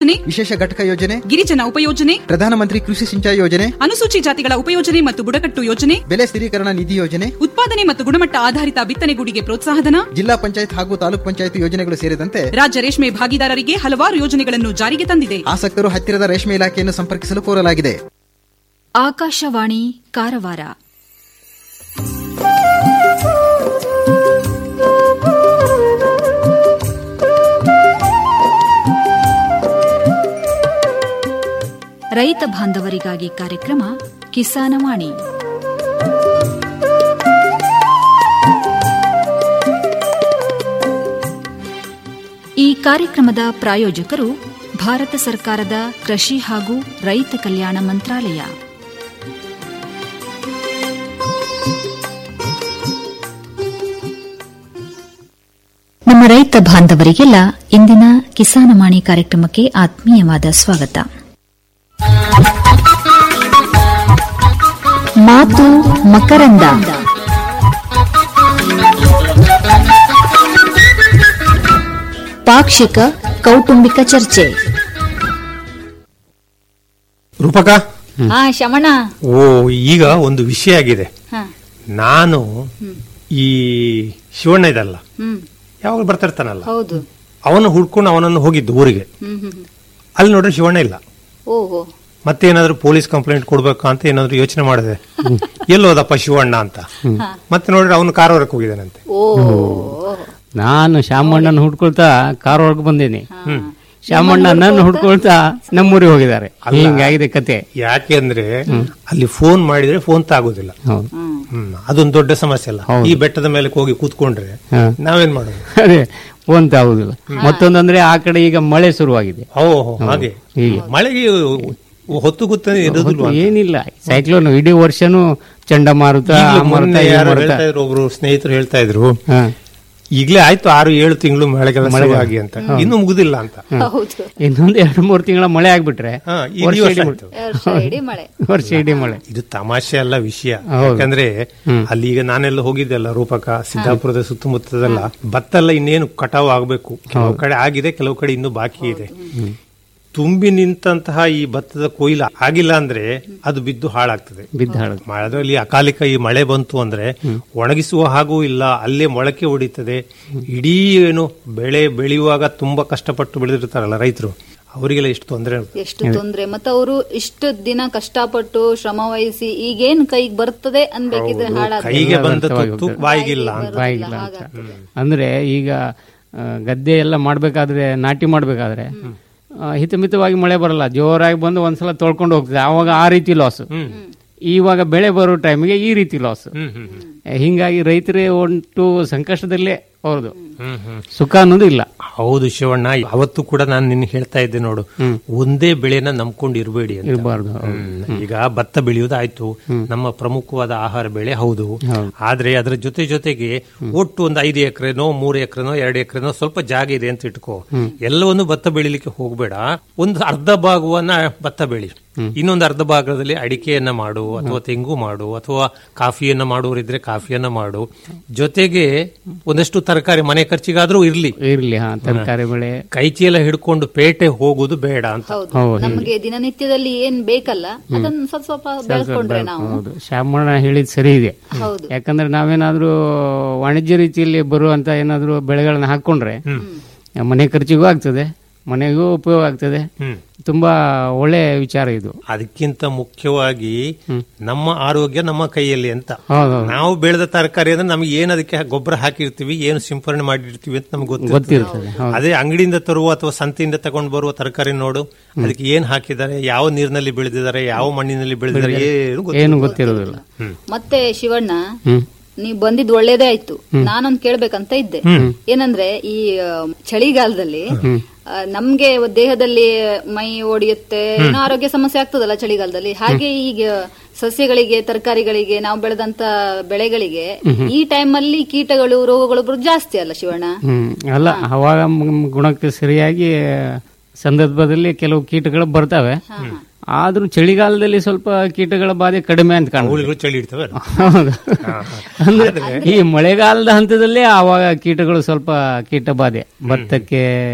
ಯೋಜನೆ ವಿಶೇಷ ಘಟಕ ಯೋಜನೆ ಗಿರಿಜನ ಉಪಯೋಜನೆ ಪ್ರಧಾನಮಂತ್ರಿ ಕೃಷಿ ಸಿಂಚಾಯಿ ಯೋಜನೆ ಅನುಸೂಚಿ ಜಾತಿಗಳ ಉಪಯೋಜನೆ ಮತ್ತು ಬುಡಕಟ್ಟು ಯೋಜನೆ ಬೆಲೆ ಸ್ಥಿರೀಕರಣ ನಿಧಿ ಯೋಜನೆ ಉತ್ಪಾದನೆ ಮತ್ತು ಗುಣಮಟ್ಟ ಆಧಾರಿತ ಬಿತ್ತನೆಗೂಡಿಗೆ ಪ್ರೋತ್ಸಾಹಧನ ಜಿಲ್ಲಾ ಪಂಚಾಯತ್ ಹಾಗೂ ತಾಲೂಕ್ ಪಂಚಾಯತ್ ಯೋಜನೆಗಳು ಸೇರಿದಂತೆ ರಾಜ್ಯ ರೇಷ್ಮೆ ಭಾಗಿದಾರರಿಗೆ ಹಲವಾರು ಯೋಜನೆಗಳನ್ನು ಜಾರಿಗೆ ತಂದಿದೆ ಆಸಕ್ತರು ಹತ್ತಿರದ ರೇಷ್ಮೆ ಇಲಾಖೆಯನ್ನು ಸಂಪರ್ಕಿಸಲು ಕೋರಲಾಗಿದೆ ಆಕಾಶವಾಣಿ ಕಾರವಾರ ರೈತ ಬಾಂಧವರಿಗಾಗಿ ಕಾರ್ಯಕ್ರಮ ಕಿಸಾನವಾಣಿ ಈ ಕಾರ್ಯಕ್ರಮದ ಪ್ರಾಯೋಜಕರು ಭಾರತ ಸರ್ಕಾರದ ಕೃಷಿ ಹಾಗೂ ರೈತ ಕಲ್ಯಾಣ ಮಂತ್ರಾಲಯ ನಮ್ಮ ರೈತ ಬಾಂಧವರಿಗೆಲ್ಲ ಇಂದಿನ ಕಿಸಾನವಾಣಿ ಕಾರ್ಯಕ್ರಮಕ್ಕೆ ಆತ್ಮೀಯವಾದ ಸ್ವಾಗತ ಮಾತು ಮಕರಂದ ಪಾಕ್ಷಿಕ ಕೌಟುಂಬಿಕ ಚರ್ಚೆ ರೂಪಕ ಹಾ ಶಮಣ ಓ ಈಗ ಒಂದು ವಿಷಯ ಆಗಿದೆ ಹಾ. ನಾನು ಈ ಶಿವಣ್ಣ ಇದಲ್ಲ ಹ್ಮ್ ಯಾವಾಗ ಬರ್ತಿರ್ತಾನಲ್ಲ ಹೌದು ಅವನು ಹುಡ್ಕೊಂಡು ಅವನನ್ನು ಹೋಗಿದ್ದು ಊರಿಗೆ ಹ್ಮ್ ಹ್ಮ್ ಹ್ಮ್. ಅಲ್ಲಿ ನೋಡ್ರಿ ಶಿವಣ್ಣ ಇಲ್ಲ ಓಹೋ ಮತ್ತೇನಾದ್ರೂ ಪೊಲೀಸ್ ಕಂಪ್ಲೇಂಟ್ ಕೊಡ್ಬೇಕಾ ಅಂತ ಏನಾದ್ರು ಯೋಚನೆ ಮಾಡಿದೆ ಎಲ್ಲೋದಪ್ಪ ಶಿವಣ್ಣ ಅಂತ ಮತ್ತೆ ನೋಡ್ರಿ ಅವನು ಕಾರವಾರಕ್ಕೆ ಹೋಗಿದ್ದಾನಂತೆ ಓ ನಾನು ಶಾಮಣ್ಣನ ಹುಡ್ಕೊಳ್ತಾ ಕಾರ್ ಒಳಗೆ ಬಂದೇನಿ ಶಾಮಣ್ಣ ನನ್ನ ಹುಡ್ಕೊಳ್ತಾ ನಮ್ಮೂರಿಗೆ ಹೋಗಿದ್ದಾರೆ ಹಿಂಗಾಗಿದೆ ಕತೆ ಯಾಕೆ ಅಂದ್ರೆ ಅಲ್ಲಿ ಫೋನ್ ಮಾಡಿದ್ರೆ ಫೋನ್ ತಾಗೋದಿಲ್ಲ ಹೌದು ಹ್ಮ್ ಅದೊಂದು ದೊಡ್ಡ ಸಮಸ್ಯೆ ಅಲ್ಲ ಈ ಬೆಟ್ಟದ ಮೇಲೆ ಹೋಗಿ ಕೂತ್ಕೊಂಡ್ರೆ ಹಾ. ನಾವೇನ್ ಮಾಡೋದು ಅದೇ ಫೋನ್ ಆಗುದಿಲ್ಲ ಮತ್ತೊಂದಂದ್ರೆ ಆ ಕಡೆ ಈಗ ಮಳೆ ಶುರುವಾಗಿದೆ ಓ ಹಾಗೆ ಮಳೆಗೆ ಹೊತ್ತು ಗೊತ್ತೇ ಇರೋದಿಲ್ವಾ ಅಂತ. ಏನಿಲ್ಲ ಸೈಕ್ಲೋನ್ ಇಡೀ ವರ್ಷನೂ ಚಂಡಮಾರುತ ಈಗ್ಲೂ ಆ ಮಾರುತ, ಮೊನ್ನೆ ಈ ಯಾರೋ ಮಾರುತ. ಹೇಳ್ತಾ ಇದ್ರು ಒಬ್ರು ಸ್ನೇಹಿತರು ಹೇಳ್ತಾ ಇದ್ರು ಹಾ. ಈಗ್ಲೇ ಆಯ್ತು ಆರು ಏಳು ತಿಂಗಳು ಮಳೆಗಾಲ ಶುರುವಾಗಿ ಅಂತ ಇನ್ನು ಮುಗುದಿಲ್ಲ ಅಂತ ಹೌದು ಇನ್ನೊಂದ್ ಎರಡು ಮೂರು ತಿಂಗಳ ಮಳೆ ಆಗ್ಬಿಟ್ರೆ ಹಾ, ಈ ವರ್ಷ ದಿವಸ ಇಡೀ ಆಯ್ತು. ವರ್ಷ ಇಡೀ ಮಳೆ ವರ್ಷ ಇಡೀ ಮಳೆ ಇದು ತಮಾಷೆ ಅಲ್ಲ ವಿಷಯ ಹೌದು. ಯಾಕಂದ್ರೆ ಅಲ್ಲಿ ಈಗ ನಾನೆಲ್ಲ ಹೋಗಿದ್ದೆಲ್ಲ ರೂಪಕ ಸಿದ್ದಾಪುರದ ಸುತ್ತಮುತ್ತದೆಲ್ಲ ಭತ್ತ ಎಲ್ಲ ಇನ್ನೇನು ಕಟಾವು ಆಗ್ಬೇಕು ಕೆಲವು ಕಡೆ ಆಗಿದೆ ಕೆಲವು ಕಡೆ ಇನ್ನೂ ಬಾಕಿ ಇದೆ ತುಂಬಿ ನಿಂತಹ ಈ ಭತ್ತದ ಕೊಯ್ಲು ಆಗಿಲ್ಲ ಅಂದ್ರೆ ಅದು ಬಿದ್ದು ಹಾಳಾಗ್ತದೆ ಬಿದ್ದು ಹಾಳು ಅದರಲ್ಲಿ ಅಕಾಲಿಕ ಈ ಮಳೆ ಬಂತು ಅಂದ್ರೆ ಒಣಗಿಸುವ ಹಾಗೂ ಇಲ್ಲ ಅಲ್ಲೇ ಮೊಳಕೆ ಹೊಡಿತದೆ ಇಡೀ ಏನು ಬೆಳೆ ಬೆಳೆಯುವಾಗ ತುಂಬಾ ಕಷ್ಟಪಟ್ಟು ಬೆಳೆದಿರ್ತಾರಲ್ಲ ರೈತರು ಅವರಿಗೆಲ್ಲ ಎಷ್ಟು ತೊಂದರೆ ಎಷ್ಟು ತೊಂದ್ರೆ ಮತ್ತೆ ಅವರು ಇಷ್ಟು ದಿನ ಕಷ್ಟಪಟ್ಟು ಶ್ರಮ ವಹಿಸಿ ಈಗೇನ್ ಕೈಗೆ ಬರ್ತದೆ ಅನ್ಬೇಕಿದ್ರೆ ಹಾಳಾದ್ರೆ ಕೈಗೆ ಬಂದ ತುತ್ತು ಬಾಯಿಗಿಲ್ಲ ಅಂತ ಬಾಯಿಗಿಲ್ಲ ಅಂತ ಅಂದ್ರೆ ಈಗ ಆ, ಗದ್ದೆ ಎಲ್ಲ ಮಾಡ್ಬೇಕಾದ್ರೆ ನಾಟಿ ಮಾಡ್ಬೇಕಾದ್ರೆ ಆ, ಹಿತಮಿತವಾಗಿ ಮಳೆ ಬರಲ್ಲ ಜೋರಾಗಿ ಬಂದು ಒಂದ್ಸಲ ತೊಳ್ಕೊಂಡು ಹೋಗ್ತದೆ ಆವಾಗ ಆ ರೀತಿ ಲಾಸ್ ಇವಾಗ ಬೆಳೆ ಬರೋ ಟೈಮಿಗೆ ಈ ರೀತಿ ಲಾಸ್ ಹಿಂಗಾಗಿ ರೈತರೇ ಒಂಟು ಸಂಕಷ್ಟದಲ್ಲೇ ಅವ್ರದ್ದು ಸುಖ ಅನ್ನೋದು ಇಲ್ಲ ಹೌದು ಶಿವಣ್ಣ ಅವತ್ತು ಕೂಡ ನಾನು ನಿನ್ನೆ ಹೇಳ್ತಾ ಇದ್ದೆ ನೋಡು ಒಂದೇ ಬೆಳೆನ ನಂಬ್ಕೊಂಡು ಇರಬೇಡಿ ಅಂತ ಇರಬಾರ್ದು ಹ್ಮ್. ಈಗ ಭತ್ತ ಬೆಳೆಯುವುದಾಯ್ತು ನಮ್ಮ ಪ್ರಮುಖವಾದ ಆಹಾರ ಬೆಳೆ ಹೌದು ಆದ್ರೆ ಅದರ ಜೊತೆ ಜೊತೆಗೆ ಒಟ್ಟು ಒಂದು ಐದು ಎಕರೆನೋ ಮೂರು ಎಕರೆನೋ ಎರಡು ಎಕರೆನೋ ಸ್ವಲ್ಪ ಜಾಗ ಇದೆ ಅಂತ ಇಟ್ಕೋ ಎಲ್ಲವನ್ನು ಭತ್ತ ಬೆಳಿಲಿಕ್ಕೆ ಹೋಗ್ಬೇಡ ಒಂದು ಅರ್ಧ ಭಾಗವನ್ನ ಭತ್ತ ಬೆಳಿ ಇನ್ನೊಂದು ಅರ್ಧ ಭಾಗದಲ್ಲಿ ಅಡಿಕೆಯನ್ನ ಮಾಡು ಅಥವಾ ತೆಂಗು ಮಾಡು ಅಥವಾ ಕಾಫಿಯನ್ನ ಮಾಡುವರಿದ್ರೆ ಕಾಫಿಯನ್ನ ಮಾಡು ಜೊತೆಗೆ ಒಂದಷ್ಟು ತರಕಾರಿ ಮನೆ ಖರ್ಚಿಗಾದ್ರೂ ಇರ್ಲಿ ಇರ್ಲಿ ಹಾ ತರಕಾರಿ ಬೆಳೆ ಕೈಚೀಲ ಹಿಡ್ಕೊಂಡು ಪೇಟೆ ಹೋಗುದು ಬೇಡ ಅಂತ ಹೌದು ನಮಗೆ ದಿನನಿತ್ಯದಲ್ಲಿ ಏನ್ ಬೇಕಲ್ಲ ಅದನ್ನ ಸ್ವಲ್ಪ ಸ್ವಲ್ಪ ಬೆಳೆಸ್ಕೊಂಡ್ರೆ ನಾವು ಹೌದು ಶ್ಯಾಮಣ್ಣ ಹೇಳಿದ್ ಸರಿ ಇದೆ ಹೌದು ಯಾಕಂದ್ರೆ ನಾವೇನಾದ್ರೂ ವಾಣಿಜ್ಯ ರೀತಿಯಲ್ಲಿ ಬರುವಂತ ಏನಾದ್ರೂ ಬೆಳೆಗಳನ್ನ ಹಾಕೊಂಡ್ರೆ ಮನೆ ಖರ್ಚಿಗೂ ಆಗ್ತದೆ ಮನೆಗೂ ಉಪಯೋಗ ಆಗ್ತದೆ ತುಂಬಾ ಒಳ್ಳೆ ವಿಚಾರ ಇದು ಅದಕ್ಕಿಂತ ಮುಖ್ಯವಾಗಿ ನಮ್ಮ ಆರೋಗ್ಯ ನಮ್ಮ ಕೈಯಲ್ಲಿ ಅಂತ ಹೌದು ನಾವು ಬೆಳೆದ ತರಕಾರಿ ಅಂದ್ರೆ ನಮ್ಗೆ ಏನ್ ಅದಕ್ಕೆ ಗೊಬ್ಬರ ಹಾಕಿರ್ತೀವಿ ಏನು ಸಿಂಪರಣೆ ಮಾಡಿರ್ತೀವಿ ಅಂತ ನಮ್ಗೆ ಗೊತ್ತಿರ್ತದೆ ಗೊತ್ತಿರ್ತದೆ ಹೌದು ಅದೇ ಅಂಗಡಿಯಿಂದ ತರುವ ಅಥವಾ ಸಂತೆಯಿಂದ ತಗೊಂಡು ಬರುವ ತರಕಾರಿ ನೋಡು ಅದಕ್ಕೆ ಏನ್ ಹಾಕಿದ್ದಾರೆ ಯಾವ ನೀರಿನಲ್ಲಿ ಬೆಳೆದಿದ್ದಾರೆ ಯಾವ ಮಣ್ಣಿನಲ್ಲಿ ಬೆಳೆದಿದ್ದಾರೆ ಏನು ಗೊತ್ತಿಲ್ಲ. ಏನು ಗೊತ್ತಿರೋದಿಲ್ಲ ಮತ್ತೆ ಶಿವಣ್ಣ ಹ್ಮ್ ನೀವ್ ಬಂದಿದ್ ಒಳ್ಳೇದೇ ಆಯ್ತು ನಾನೊಂದ್ ಕೇಳ್ಬೇಕಂತ ಇದ್ದೆ ಏನಂದ್ರೆ ಈ ಆ, ಚಳಿಗಾಲದಲ್ಲಿ ಆ, ನಮ್ಗೆ ದೇಹದಲ್ಲಿ ಮೈ ಒಡೆಯುತ್ತೆ ಏನೋ ಆರೋಗ್ಯ ಸಮಸ್ಯೆ ಆಗ್ತದಲ್ಲ ಚಳಿಗಾಲದಲ್ಲಿ ಹಾಗೆ ಈಗ ಸಸ್ಯಗಳಿಗೆ ತರಕಾರಿಗಳಿಗೆ ನಾವು ಬೆಳೆದಂತ ಬೆಳೆಗಳಿಗೆ ಈ ಟೈಮ್ ಅಲ್ಲಿ ಕೀಟಗಳು ರೋಗಗಳು ಬರೋದು ಜಾಸ್ತಿ ಅಲ್ಲ ಶಿವಣ್ಣ ಹ್ಮ್ ಅಲ್ಲ ಅವಾಗ ಮ್- ಗುಣಕ್ಕೆ ಸರಿಯಾಗಿ ಸಂದರ್ಭದಲ್ಲಿ ಕೆಲವು ಕೀಟಗಳು ಬರ್ತವೆ ಆದ್ರೂ ಚಳಿಗಾಲದಲ್ಲಿ ಸ್ವಲ್ಪ ಕೀಟಗಳ ಬಾಧೆ ಕಡಿಮೆ ಅಂತ ಕಾಣುತ್ತೆ ಹುಳುಗಳು ಚಳಿ ಇರ್ತವೆ ಹೌದು ಅಂದ್ರೆ ಈ ಮಳೆಗಾಲದ ಹಂತದಲ್ಲೇ ಆವಾಗ ಕೀಟಗಳು ಸ್ವಲ್ಪ ಕೀಟ ಬಾಧೆ ಭತ್ತಕ್ಕೆ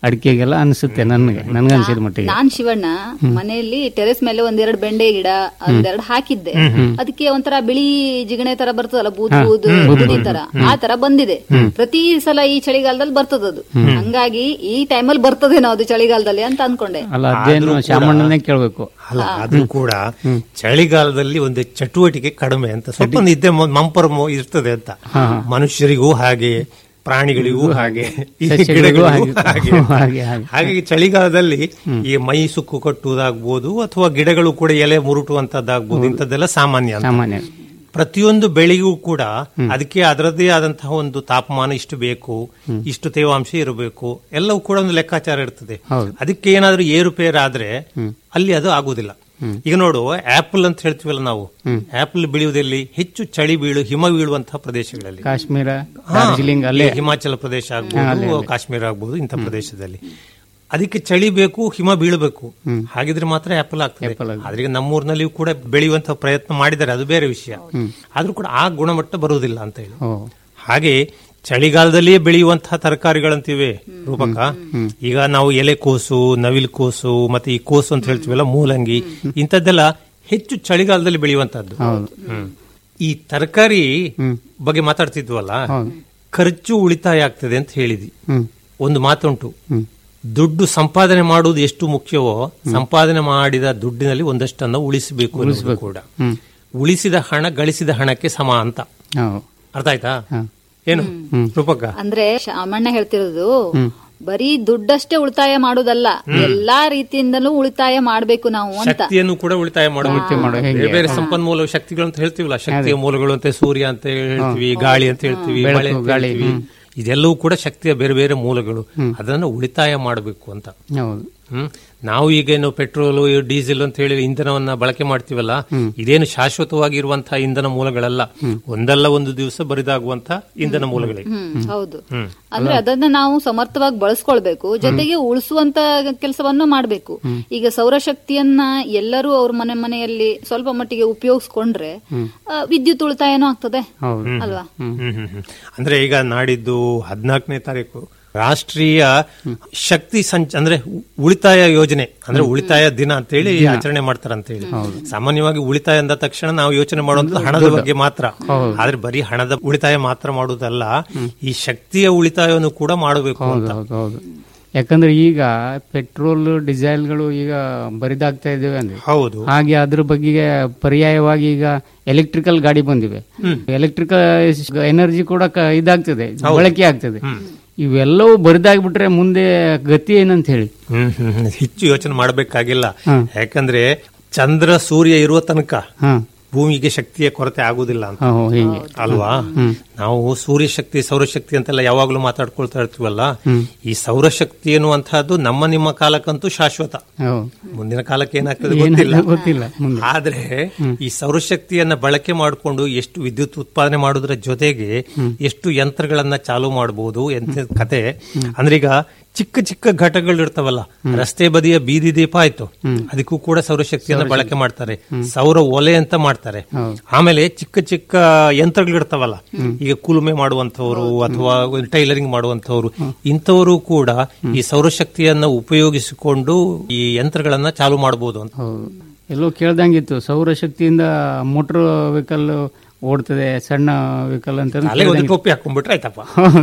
ಅಡಿಕೆಗೆಲ್ಲ ಅನಿಸುತ್ತೆ ನನಗೆ ನನ್ಗನ್ಸಿದ ಮಟ್ಟಿಗೆ ನಾನ್ ಶಿವಣ್ಣ ಮನೆಯಲ್ಲಿ ಟೆರೆಸ್ ಮೇಲೆ ಒಂದೆರಡು ಬೆಂಡೆ ಗಿಡ ಒಂದೆರಡು ಹಾಕಿದ್ದೆ ಅದಕ್ಕೆ ಒಂಥರ ಬಿಳಿ ಜಿಗಣೆ ತರ ಬರ್ತದಲ್ಲ ಬೂದ್ ಬೂದ್ ಬುದಿ ತರ ಆ ತರ ಬಂದಿದೆ ಪ್ರತಿ ಸಲ ಈ ಚಳಿಗಾಲದಲ್ಲಿ ಬರ್ತದದು ಹಂಗಾಗಿ ಈ ಟೈಮಲ್ಲಿ ಬರ್ತದೇನೋ ಅದು ಚಳಿಗಾಲದಲ್ಲಿ ಅಂತ ಅನ್ಕೊಂಡೆ ಅಲ್ಲ ಅದೇನು ಶಾಮಣ್ಣನೇ ಕೇಳ್ಬೇಕು ಅಲ್ಲ ಅದು ಕೂಡ ಚಳಿಗಾಲದಲ್ಲಿ ಒಂದು ಚಟುವಟಿಕೆ ಕಡಿಮೆ ಅಂತ ಸ್ವಲ್ಪ ನಿದ್ದೆ ಮ- ಮಂಪರ ಮೊ- ಇರ್ತದೆ ಅಂತ ಮನುಷ್ಯರಿಗೂ ಹಾಗೆ ಪ್ರಾಣಿಗಳಿಗೂ ಹಾಗೆ ಈ ಸಸ್ಯಗಳಿಗೂ ಗಿಡಗಳಿಗೂ ಹಾಗೆ. ಹಾಗೆ ಹಾಗೆ, ಹಾಗೆ. ಹಾಗಾಗಿ ಚಳಿಗಾಲದಲ್ಲಿ ಈ ಮೈ ಸುಕ್ಕು ಕಟ್ಟುವುದಾಗ್ಬೋದು ಅಥವಾ ಗಿಡಗಳು ಕೂಡ ಎಲೆ ಮುರುಟುವಂತದ್ದಾಗ್ಬೋದು ಇಂಥದ್ದೆಲ್ಲ ಸಾಮಾನ್ಯ ಅಂತ. ಸಾಮಾನ್ಯ ಪ್ರತಿಯೊಂದು ಬೆಳೆಗೂ ಕೂಡ ಅದಕ್ಕೆ ಅದರದ್ದೇ ಆದಂತಹ ಒಂದು ತಾಪಮಾನ ಇಷ್ಟು ಬೇಕು ಇಷ್ಟು ತೇವಾಂಶ ಇರಬೇಕು ಎಲ್ಲವೂ ಕೂಡ ಒಂದು ಲೆಕ್ಕಾಚಾರ ಇರ್ತದೆ ಹೌದು. ಅದಕ್ಕೆ ಏನಾದ್ರೂ ಏರುಪೇರು ಆದ್ರೆ ಅಲ್ಲಿ ಅದು ಆಗುದಿಲ್ಲ ಈಗ ನೋಡು ಆಪಲ್ ಅಂತ ಹೇಳ್ತೀವಲ್ಲ ನಾವು ಆಪಲ್ ಬೆಳೆಯುವುದಲ್ಲಿ ಹೆಚ್ಚು ಚಳಿ ಬೀಳು ಹಿಮ ಬೀಳುವಂತಹ ಪ್ರದೇಶಗಳಲ್ಲಿ ಕಾಶ್ಮೀರ ಹಾ, ಡಾರ್ಜಿಲಿಂಗ್ ಅಲ್ಲೇ ಈ ಹಿಮಾಚಲ ಪ್ರದೇಶ ಆಗ್ಬೋದು ಕಾಶ್ಮೀರ ಆಗ್ಬೋದು ಇಂಥ ಪ್ರದೇಶದಲ್ಲಿ ಅದಕ್ಕೆ ಚಳಿ ಬೇಕು ಹಿಮ ಬೀಳಬೇಕು ಹಾಗಿದ್ರೆ ಮಾತ್ರ ಆಪಲ್ ಆಗ್ತದೆ Apple ಆಗ್ತದೆ. ಆದ್ರೆ ಈಗ ನಮ್ಮೂರಿನಲ್ಲಿಯೂ ಕೂಡ ಬೆಳೆಯುವಂತಹ ಪ್ರಯತ್ನ ಮಾಡಿದ್ದಾರೆ ಅದು ಬೇರೆ ವಿಷಯ ಆದ್ರೂ ಕೂಡ ಆ ಗುಣಮಟ್ಟ ಬರುವುದಿಲ್ಲ ಅಂತ ಹೇಳಿ ಓ ಹಾಗೆ ಚಳಿಗಾಲದಲ್ಲಿಯೇ ಬೆಳೆಯುವಂತಹ ತರಕಾರಿಗಳಂತಿವೆ ರೂಪಕ ಈಗ ನಾವು ಎಲೆಕೋಸು ನವಿಲು ಕೋಸು ಮತ್ತೆ ಈ ಕೋಸು ಅಂತ ಹೇಳ್ತೀವಲ್ಲ ಮೂಲಂಗಿ ಇಂಥದ್ದೆಲ್ಲ ಹೆಚ್ಚು ಚಳಿಗಾಲದಲ್ಲಿ ಬೆಳೆಯುವಂತಹದ್ದು ಹ್ಮ್. ಈ ತರಕಾರಿ ಬಗ್ಗೆ ಮಾತಾಡ್ತಿದ್ವಲ್ಲ ಖರ್ಚು ಉಳಿತಾಯ ಆಗ್ತದೆ ಅಂತ ಹೇಳಿದ್ವಿ ಹ್ಮ್ ಒಂದು ಮಾತುಂಟು ದುಡ್ಡು ಸಂಪಾದನೆ ಮಾಡುವುದು ಎಷ್ಟು ಮುಖ್ಯವೋ ಸಂಪಾದನೆ ಮಾಡಿದ ದುಡ್ಡಿನಲ್ಲಿ ಒಂದಷ್ಟನ್ನು ಉಳಿಸಬೇಕು ಅನ್ನೋದು ಕೂಡ ಉಳಿಸಿದ ಹಣ ಗಳಿಸಿದ ಹಣಕ್ಕೆ ಸಮ ಅಂತ ಹೌದು ಅರ್ಥ ಆಯ್ತಾ ಏನು ರೂಪಕ ಅಂದ್ರೆ ಶಾಮಣ್ಣ ಹೇಳ್ತಿರೋದು ಬರೀ ದುಡ್ಡಷ್ಟೇ ಉಳಿತಾಯ ಮಾಡೋದಲ್ಲ ಎಲ್ಲಾ ರೀತಿಯಿಂದಲೂ ಉಳಿತಾಯ ಮಾಡ್ಬೇಕು ನಾವು ಅಂತ ಶಕ್ತಿಯನ್ನು ಕೂಡ ಉಳಿತಾಯ ಮಾಡಬೇಕು ಮಾಡೋ ಬೇರೆ ಬೇರೆ ಸಂಪನ್ಮೂಲ ಶಕ್ತಿಗಳು ಅಂತ ಹೇಳ್ತೀವಲ್ಲ ಶಕ್ತಿಯ ಮೂಲಗಳು ಅಂತ ಸೂರ್ಯ ಅಂತ ಹೇಳ್ತೀವಿ ಗಾಳಿ ಅಂತ ಹೇಳ್ತೀವಿ ಮಳೆ ಅಂತ ಗಾಳಿ, ಹೇಳ್ತೀವಿ ಇದೆಲ್ಲವೂ ಕೂಡ ಶಕ್ತಿಯ ಬೇರೆ ಬೇರೆ ಮೂಲಗಳು ಅದನ್ನು ಉಳಿತಾಯ ಮಾಡಬೇಕು ಅಂತ ಹೌದು ಹ್ಮ್ ನಾವು ಈಗೇನು ಪೆಟ್ರೋಲ್ ಡೀಸೆಲ್ ಅಂತ ಹೇಳಿ ಇಂಧನವನ್ನ ಬಳಕೆ ಮಾಡ್ತೀವಲ್ಲ ಇದೇನು ಶಾಶ್ವತವಾಗಿರುವಂತಹ ಇಂಧನ ಮೂಲಗಳಲ್ಲ ಒಂದಲ್ಲ ಒಂದು ದಿವಸ ಬರಿದಾಗುವಂತಹ ಇಂಧನ ಮೂಲಗಳೇ ಹ್ಮ್ ಹೌದು ಅಂದ್ರೆ ಅದನ್ನ ನಾವು ಸಮರ್ಥವಾಗಿ ಬಳಸ್ಕೊಳ್ಬೇಕು ಜೊತೆಗೆ ಉಳಿಸುವಂತ ಕೆಲಸವನ್ನು ಮಾಡ್ಬೇಕು ಈಗ ಸೌರಶಕ್ತಿಯನ್ನ ಎಲ್ಲರೂ ಅವ್ರ ಮನೆ ಮನೆಯಲ್ಲಿ ಸ್ವಲ್ಪ ಮಟ್ಟಿಗೆ ಉಪಯೋಗಿಸ್ಕೊಂಡ್ರೆ ಆ, ವಿದ್ಯುತ್ ಉಳಿತಾಯನೂ ಆಗ್ತದೆ ಹೌದು ಅಲ್ವಾ ಹ್ಮ್ ಹ್ಮ್ ಹ್ಮ್. ಅಂದ್ರೆ ಈಗ ನಾಡಿದ್ದು ಹದಿನಾಲ್ಕನೇ ತಾರೀಕು ರಾಷ್ಟ್ರೀಯ ಶಕ್ತಿ ಸಂಚ ಅಂದ್ರೆ ಉಳಿತಾಯ ಯೋಜನೆ ಅಂದ್ರೆ ಉಳಿತಾಯ ದಿನ ಅಂತೇಳಿ ಆಚರಣೆ ಮಾಡ್ತಾರಂತ ಹೇಳಿ ಸಾಮಾನ್ಯವಾಗಿ ಉಳಿತಾಯ ಅಂದ ತಕ್ಷಣ ನಾವು ಯೋಚನೆ ಮಾಡುವಂತ ಹಣದ ಬಗ್ಗೆ ಮಾತ್ರ ಆದ್ರೆ ಬರೀ ಹಣದ ಉಳಿತಾಯ ಮಾತ್ರ ಮಾಡುವುದಲ್ಲ ಈ ಶಕ್ತಿಯ ಉಳಿತಾಯವನ್ನು ಕೂಡ ಮಾಡಬೇಕು ಹೌದು ಅಂತ ಹೌದು ಹೌದು ಯಾಕಂದ್ರೆ ಈಗ ಪೆಟ್ರೋಲ್ ಡೀಸೆಲ್ಗಳು ಈಗ ಬರಿದಾಗ್ತಾ ಇದ್ದೇವೆ ಅಂದ್ರೆ ಹೌದು ಹಾಗೆ ಅದ್ರ ಬಗ್ಗೆ ಪರ್ಯಾಯವಾಗಿ ಈಗ ಎಲೆಕ್ಟ್ರಿಕಲ್ ಗಾಡಿ ಬಂದಿವೆ ಎಲೆಕ್ಟ್ರಿಕಲ್ ಎನರ್ಜಿ ಕೂಡ ಕ- ಇದಾಗ್ತದೆ ಬಳಕೆ ಆಗ್ತದೆ ಇವೆಲ್ಲವೂ ಬರಿದಾಗ್ಬಿಟ್ರೆ ಮುಂದೆ ಗತಿ ಏನಂತ ಹೇಳಿ ಹ್ಮ್ ಹ್ಮ್ ಹ್ಮ್. ಹೆಚ್ಚು ಯೋಚನೆ ಮಾಡಬೇಕಾಗಿಲ್ಲ ಹ್ಮ್. ಯಾಕಂದ್ರೆ ಚಂದ್ರ ಸೂರ್ಯ ಇರುವ ತನಕ ಹಾ ಭೂಮಿಗೆ ಶಕ್ತಿಯ ಕೊರತೆ ಆಗುದಿಲ್ಲ ಅಂತ ಹಾ, ಹೋ, ಹೀಗೆ ಅಲ್ವಾ ನಾವು ಸೂರ್ಯಶಕ್ತಿ ಸೌರಶಕ್ತಿ ಅಂತೆಲ್ಲ ಯಾವಾಗಲೂ ಮಾತಾಡ್ಕೊಳ್ತಾ ಇರ್ತೀವಲ್ಲ ಈ ಸೌರಶಕ್ತಿ ಎನ್ನುವಂತಹದ್ದು ನಮ್ಮ ನಿಮ್ಮ ಕಾಲಕ್ಕಂತೂ ಶಾಶ್ವತ ಹೌದು. ಮುಂದಿನ ಕಾಲಕ್ಕೆ ಏನಾಗ್ತದೆ ಗೊತ್ತಿಲ್ಲ ಏನಾಗ್ತದೆ ಗೊತ್ತಿಲ್ಲ ಮುಂದೆ ಆದ್ರೆ ಈ ಸೌರಶಕ್ತಿಯನ್ನ ಬಳಕೆ ಮಾಡಿಕೊಂಡು ಎಷ್ಟು ವಿದ್ಯುತ್ ಉತ್ಪಾದನೆ ಮಾಡೋದ್ರ ಜೊತೆಗೆ ಎಷ್ಟು ಯಂತ್ರಗಳನ್ನ ಚಾಲು ಮಾಡಬಹುದು ಎಂತ ಕತೆ ಅಂದ್ರೆ ಈಗ ಚಿಕ್ಕ ಚಿಕ್ಕ ಘಟಕಗಳು ಇರ್ತಾವಲ್ಲ ರಸ್ತೆ ಬದಿಯ ಬೀದಿ ದೀಪ ಆಯ್ತು ಅದಕ್ಕೂ ಕೂಡ ಸೌರಶಕ್ತಿಯನ್ನ ಬಳಕೆ ಮಾಡ್ತಾರೆ ಸೌರ ಒಲೆ ಅಂತ ಮಾಡ್ತಾರೆ ಆಮೇಲೆ ಚಿಕ್ಕ ಚಿಕ್ಕ ಯಂತ್ರಗಳು ಇರ್ತಾವಲ್ಲ ಈಗ ಕುಲುಮೆ ಮಾಡುವಂತವರು ಅಥವಾ ಟೈಲರಿಂಗ್ ಮಾಡುವಂತವರು ಇಂಥವರು ಕೂಡ ಈ ಸೌರಶಕ್ತಿಯನ್ನ ಉಪಯೋಗಿಸಿಕೊಂಡು ಈ ಯಂತ್ರಗಳನ್ನ ಚಾಲು ಮಾಡಬಹುದು ಅಂತ ಹೌದು ಎಲ್ಲೋ ಕೇಳ್ದಂಗಿತ್ತು ಸೌರಶಕ್ತಿಯಿಂದ ಮೋಟರ್ ವೆಹಿಕಲ್ ಓಡ್ತದೆ ಸಣ್ಣ ವೆಹಿಕಲ್ ಅಂತ ಅಲ್ಲೇ ಒಂದು ಟೋಪಿ ಹಾಕೊಂಡ್ಬಿಟ್ರೆ ಆಯ್ತಪ್ಪ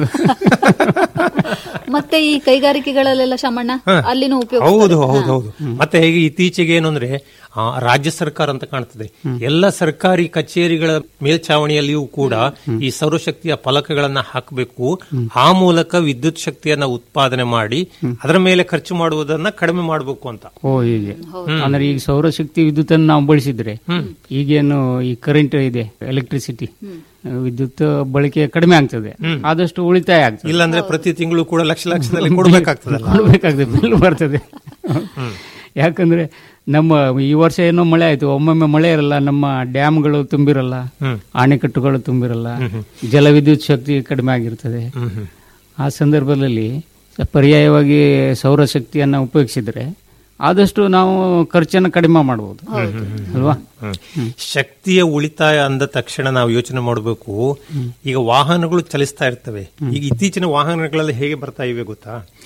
ಮತ್ತೆ ಈ ಕೈಗಾರಿಕೆಗಳಲ್ಲೆಲ್ಲ ಶಾಮಣ್ಣ ಅಲ್ಲಿನೂ ಉಪಯೋಗ ಹೌದು ಹೌದು ಹೌದು ಮತ್ತೆ ಈಗ ಇತ್ತೀಚೆಗೆ ಏನು ಅಂದ್ರೆ ಆ, ರಾಜ್ಯ ಸರ್ಕಾರ ಅಂತ ಕಾಣ್ತದೆ ಎಲ್ಲ ಸರ್ಕಾರಿ ಕಚೇರಿಗಳ ಮೇಲ್ಛಾವಣಿಯಲ್ಲಿಯೂ ಕೂಡ ಈ ಸೌರಶಕ್ತಿಯ ಫಲಕಗಳನ್ನ ಹಾಕಬೇಕು ಆ ಮೂಲಕ ವಿದ್ಯುತ್ ಶಕ್ತಿಯನ್ನ ಉತ್ಪಾದನೆ ಮಾಡಿ ಅದರ ಮೇಲೆ ಖರ್ಚು ಮಾಡುವುದನ್ನ ಕಡಿಮೆ ಮಾಡಬೇಕು ಅಂತ ಓ ಹೀಗೆ ಅಂದ್ರೆ ಈಗ ಸೌರಶಕ್ತಿ ವಿದ್ಯುತ್ ಅನ್ನು ನಾವು ಬಳಸಿದ್ರೆ ಈಗೇನು ಈ ಕರೆಂಟ್ ಇದೆ ಎಲೆಕ್ಟ್ರಿಸಿಟಿ ವಿದ್ಯುತ್ ಬಳಕೆ ಕಡಿಮೆ ಆಗ್ತದೆ ಆದಷ್ಟು ಉಳಿತಾಯ ಆಗ್ತದೆ ಇಲ್ಲಾಂದ್ರೆ ಪ್ರತಿ ತಿಂಗಳು ಕೂಡ ಲಕ್ಷ ಲಕ್ಷದಲ್ಲಿ ಕೊಡ್ಬೇಕಾಗ್ತದಲ್ಲ ಕೊಡ್ಬೇಕಾಗ್ತದೆ ಬಿಲ್ ಬರ್ತದೆ ಯಾಕಂದ್ರೆ ನಮ್ಮ ಈ ವರ್ಷ ಏನೋ ಮಳೆ ಆಯ್ತು ಒಮ್ಮೊಮ್ಮೆ ಮಳೆ ಇರಲ್ಲ ನಮ್ಮ ಡ್ಯಾಮ್ಗಳು ತುಂಬಿರಲ್ಲ ಅಣೆಕಟ್ಟುಗಳು ತುಂಬಿರಲ್ಲ ಜಲವಿದ್ಯುತ್ ಶಕ್ತಿ ಕಡಿಮೆ ಆಗಿರ್ತದೆ ಆ ಸಂದರ್ಭದಲ್ಲಿ ಪರ್ಯಾಯವಾಗಿ ಸೌರಶಕ್ತಿಯನ್ನ ಉಪಯೋಗಿಸಿದ್ರೆ ಆದಷ್ಟು ನಾವು ಖರ್ಚನ್ನು ಕಡಿಮೆ ಮಾಡಬಹುದು ಅಲ್ವಾ ಹ್ಮ್. ಶಕ್ತಿಯ ಉಳಿತಾಯ ಅಂದ ತಕ್ಷಣ ನಾವು ಯೋಚನೆ ಮಾಡಬೇಕು ಈಗ ವಾಹನಗಳು ಚಲಿಸ್ತಾ ಇರ್ತವೆ ಈಗ ಇತ್ತೀಚಿನ ವಾಹನಗಳೆಲ್ಲ ಹೇಗೆ ಬರ್ತಾ ಇವೆ ಗೊತ್ತಾ